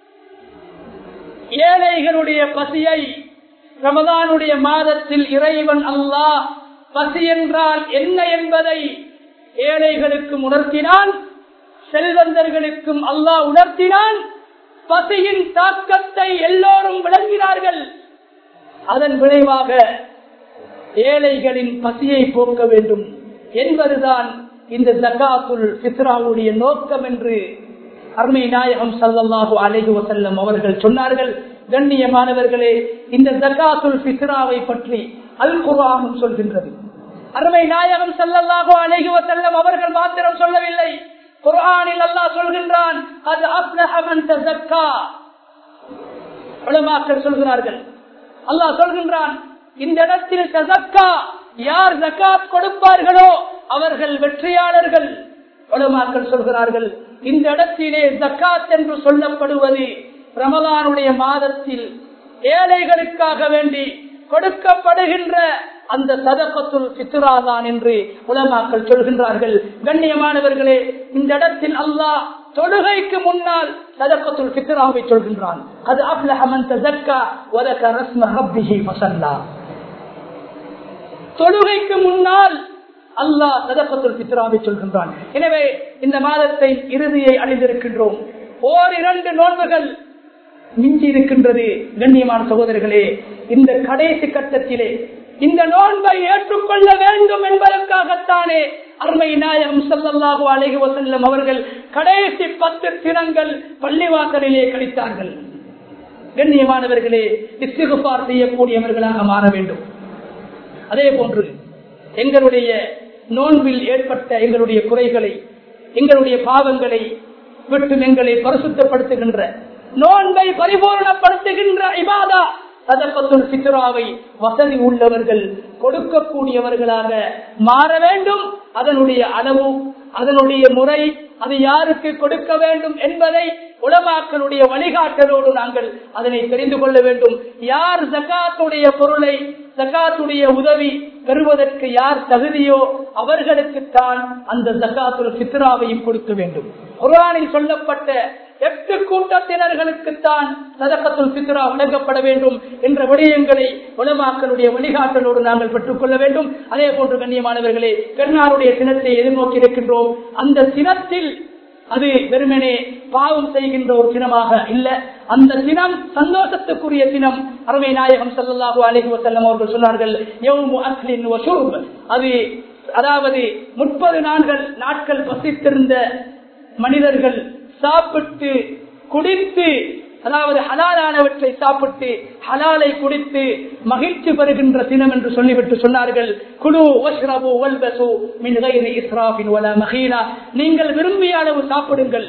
ஏழைகளுடைய பசியை ரமதானுடைய மாதத்தில் இறைவன் அல்லாஹ் பசி என்றால் என்ன என்பதை ஏழைகளுக்கும் உணர்த்தினான் செல்வந்தர்களுக்கும் அல்லாஹ் உணர்த்தினான் பசியின் தாக்கத்தை எல்லோரும் விளங்கினார்கள் அதன் விளைவாக ஏழைகளின் பசியை போக்க வேண்டும் என்பதுதான் இந்த ஜக்காத்துல் பித்ராவுடைய நோக்கம் என்று அருமை நாயகம் சல்லல்லாஹு அலைஹி வசல்லம் அவர்கள் சொன்னார்கள் கண்ணியமானவர்களே இந்த ஜக்காத்துல் பித்ராவை பற்றி அல் குரானும் சொல்கின்றது அருமை நாயகம் சல்லல்லாஹு அலைஹி வசல்லம் அவர்கள் மாத்திரம் சொல்லவில்லை குர்ஆனில் அல்லாஹ் சொல்கின்றான் அது அப்லஹமன் தஸக்கா உலமாக்கள் சொல்கிறார்கள் அல்லாஹ் சொல்கின்றான் இந்த இடத்தில் தஸக்கா யார் ஜகாத் கொடுப்பார்களோ அவர்கள் வெற்றியாளர்கள் உலமாக்கள் சொல்கிறார்கள் இந்த இடத்திலே ஜக்காத் என்று சொல்லப்படுவது ரமலானுடைய மாதத்தில் ஏழைகளுக்காக வேண்டி கொடுக்கப்படுகின்ற அந்த சதகத்துல் பித்ராதான் என்று உலமாக்கள் சொல்கின்றார்கள் கண்ணியமானவர்களே இந்த இடத்தில் அல்லாஹ் தொழுகைக்கு முன்னால் சதகத்துல் பித்ராவை சொல்கின்றான் அது அப்லஹமன் தஸக்கா வதக ரஸ்ம ரப்பிஹி ஃபஸல்லா தொழுகைக்கு முன்னால் அல்லாஹ் சதகத்துல் பித்ராவை சொல்கின்றான் எனவே இந்த மாதத்தை இறுதியை அடைந்திருக்கின்றோம் ஓர் இரண்டு நோன்புகள் மிஞ்சி இருக்கின்றது கண்ணியமான சகோதரர்களே இந்த கடைசி கட்டத்திலே இந்த நோன்பை ஏற்றுக்கொள்ள வேண்டும் என்பதற்காகத்தானே அருமை நாயகம் சல்லல்லாஹு அலைஹி வசல்லம் அவர்கள் கடைசி பத்து தினங்கள் பள்ளிவாசலிலே கழித்தார்கள் கண்ணியமானவர்களே இஸ்திகுபார் செய்யக்கூடியவர்களாக மாற வேண்டும் அதே போன்று எங்களுடைய நோன்பில் ஏற்பட்ட எங்களுடைய குறைகளை எங்களுடைய பாவங்களை விட்டு எங்களை பரிசுத்தப்படுத்துகின்ற நோன்பை பரிபூர்ணப்படுத்துகின்ற இபாதா சதப்பத்துல் சித்ராவை வசதி உள்ளவர்கள் கொடுக்கக்கூடியவர்களாக மாற வேண்டும் அதனுடைய அளவு அதனுடைய முறை அது யாருக்கு கொடுக்க வேண்டும் என்பதை உலமாக்களுடைய வழிகாட்டலோடு நாங்கள் அதனை தெரிந்து கொள்ள வேண்டும் யார் ஜக்காத்துடைய பொருளை ஜக்காத்துடைய உதவி பெறுவதற்கு யார் தகுதியோ அவர்களுக்குத்தான் அந்த ஜக்காத்துல் சித்ராவையும் கொடுக்க வேண்டும் குரானில் சொல்லப்பட்ட எட்டு கூட்டத்தினர்களுக்குத்தான் சதக்கத்துல் சித்ரா வழங்கப்பட வேண்டும் என்ற விடயங்களை உலமாக்களுடைய வழிகாட்டலோடு நாங்கள் பெற்றுக் கொள்ள வேண்டும் அதே போன்று கண்ணியமானவர்களே பெருநாளுடைய தினத்தை எதிர்நோக்கி இருக்கின்றோம் அந்த தினத்தில் அது வெறுமனே பாவம் செய்கின்ற ஒரு தினமாக இல்ல அந்த தினம் சந்தோஷத்துக்குரிய தினம் அருமை நாயகம் சல்லாஹு அலஹி வசல்லம் அவர்கள் சொன்னார்கள் அது அதாவது முப்பது நாட்கள் நாட்கள் பசித்திருந்த மனிதர்கள் சாப்பிட்டு குடித்து அதாவது ஹலாலானவற்றை சாப்பிட்டு ஹலாலை குடித்து மகிழ்ச்சி பெறுகின்ற தினம் என்று சொல்லிவிட்டு சொன்னார்கள் குழு ஒஷ்ரபு வல்பசு மின் கைரி இஸ்ராபின் வல மகீனா நீங்கள் விரும்பிய அளவு சாப்பிடுங்கள்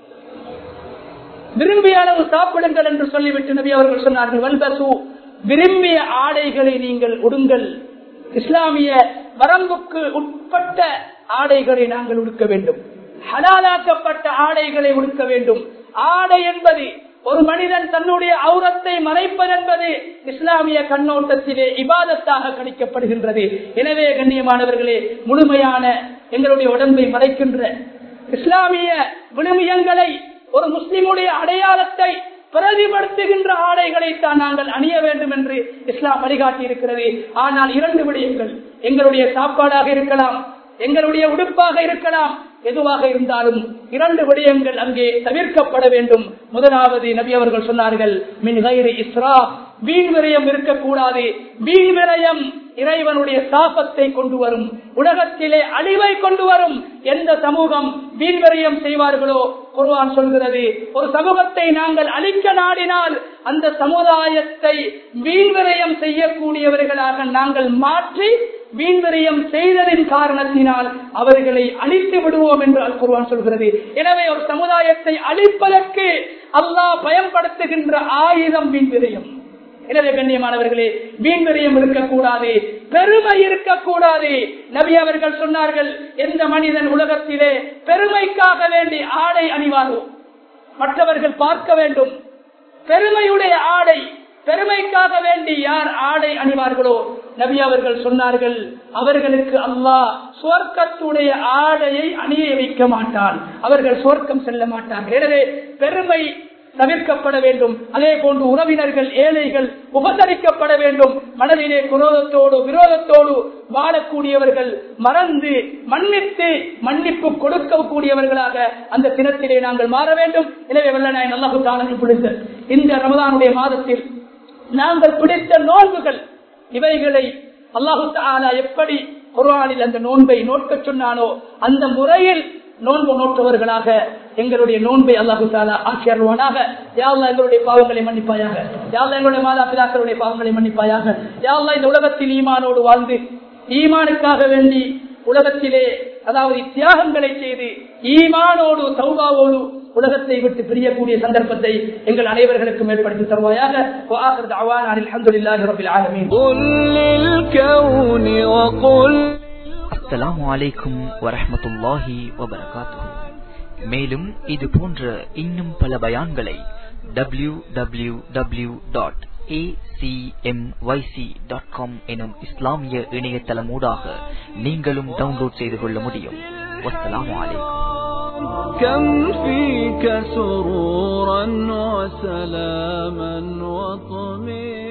விரும்பிய அளவு சாப்பிடுங்கள் என்று சொல்லிவிட்டு நபி அவர்கள் சொன்னார்கள் வல்பசு விரும்பிய ஆடைகளை நீங்கள் உடுங்கள் இஸ்லாமிய வரம்புக்கு உட்பட்ட ஆடைகளை நாங்கள் உடுக்க வேண்டும் ஹலாலாக்கப்பட்ட ஆடைகளை உடுக்க வேண்டும் ஆடை என்பது ஒரு மனிதன் தன்னுடைய அவுரத்தை மறைப்பது என்பது இஸ்லாமிய கண்ணோட்டத்திலே இபாதத்தாக கணிக்கப்படுகின்றது எனவே கண்ணியமானவர்களே முழுமையான எங்களுடைய உடம்பை மறைக்கின்ற இஸ்லாமிய விழுமியங்களை ஒரு முஸ்லிமுடைய அடையாளத்தை பிரதிபடுத்துகின்ற ஆடைகளை தான் நாங்கள் அணிய வேண்டும் என்று இஸ்லாம் வழிகாட்டி இருக்கிறது ஆனால் இரண்டு விடயங்கள் எங்களுடைய சாப்பாடாக இருக்கலாம் எங்களுடைய உடுப்பாக இருக்கலாம் எதுவாக இருந்தாலும் இரண்டு விடயங்கள் அங்கே தவிர்க்கப்பட வேண்டும் முதலாவது நபி அவர்கள் சொன்னார்கள் மின் கயிறு இஸ்ரா வீண் விரயம் இருக்கக்கூடாது வீண் விரயம் இறைவனுடைய சாபத்தை கொண்டு வரும் உலகத்திலே அழிவை கொண்டு வரும் எந்த சமூகம் வீண் விரயம் செய்வார்களோ குர்வான் சொல்கிறது ஒரு சமூகத்தை நாங்கள் அழிக்க நாடினால் அந்த சமுதாயத்தை வீண் விரயம் செய்யக்கூடியவர்களாக நாங்கள் மாற்றி வீண்விரயம் செய்ததின் காரணத்தினால் அவர்களை அழித்து விடுவோம் என்று அல் குர்வான் சொல்கிறது எனவே ஒரு சமுதாயத்தை அழிப்பதற்கு அல்லாஹ் பயன்படுத்துகின்ற ஆயுதம் வீண்விரயம் எனவே கண்ணியமானவர்களே வீண்விரயம் இருக்கக்கூடாது பெருமை இருக்கக்கூடாது நபி அவர்கள் சொன்னார்கள் எந்த மனிதன் உலகத்திலே பெருமைக்காக வேண்டி ஆடை அணிவாரோ மற்றவர்கள் பார்க்க வேண்டும் பெருமையுடைய ஆடை பெருமைக்காக வேண்டி யார் ஆடை அணிவார்களோ நபி அவர்கள் சொன்னார்கள் அவர்களுக்கு அல்லாஹ் சுவர்க்கத்துடைய ஆடையை அணிய வைக்க மாட்டான் அவர்கள் சுவர்க்கம் செல்ல மாட்டார்கள் எனவே பெருமை தவிர்க்கப்பட வேண்டும் அதே போன்று உறவினர்கள் ஏழைகள் உபசரிக்கப்பட வேண்டும் மனதிலே குரோதத்தோடு விரோதத்தோடு வாழக்கூடியவர்கள் மறந்து மன்னித்து மன்னிப்பு கொடுக்கக்கூடியவர்களாக அந்த தினத்திலே நாங்கள் மாற வேண்டும் எனவே வெள்ளநாயன் அல்லாஹு தாலனை பிடித்த இந்த ரமதானுடைய மாதத்தில் நாங்கள் பிடித்த நோன்புகள் இவைகளை அல்லாஹு தாலா எப்படி குர்ஆனில் அந்த நோன்பை நோக்க சொன்னானோ அந்த முறையில் நோன்பு நோற்றவர்களாக எங்களுடைய நோன்பை அல்லாஹு தாலா ஆக்கியருவானாக யாழ்லா எங்களுடைய பாவங்களை மன்னிப்பாயாக யாழ்லா எங்களுடைய மாதா பிதாக்களுடைய பாவங்களை மன்னிப்பாயாக யாழ்லா இந்த உலகத்தில் ஈமானோடு வாழ்ந்து ஈமானுக்காக வேண்டி உலகத்திலே அதாவது தியாகங்களை செய்து ஈமானோடு சௌபாவோடு உலகத்தை விட்டு பிரியக்கூடிய சந்தர்ப்பத்தை எங்கள் அனைவர்களுக்கும் ஏற்படுத்தி தருவாயாக அலமதுல்லாஹி ரபில் ஆலமீன் அஸ்ஸலாமு அலைக்கும் வரஹ்மத்துல்லாஹி வபரகாத்துஹு மேலும் இது போன்ற இன்னும் பல பயான்களை W W W dot acmyc.com எனும் இஸ்லாமிய இணையதளமூடாக நீங்களும் டவுன்லோட் செய்து கொள்ள முடியும் வஸ்ஸலாமு அலைக்கும் كم فيك سرورا وسلاما وطمئنا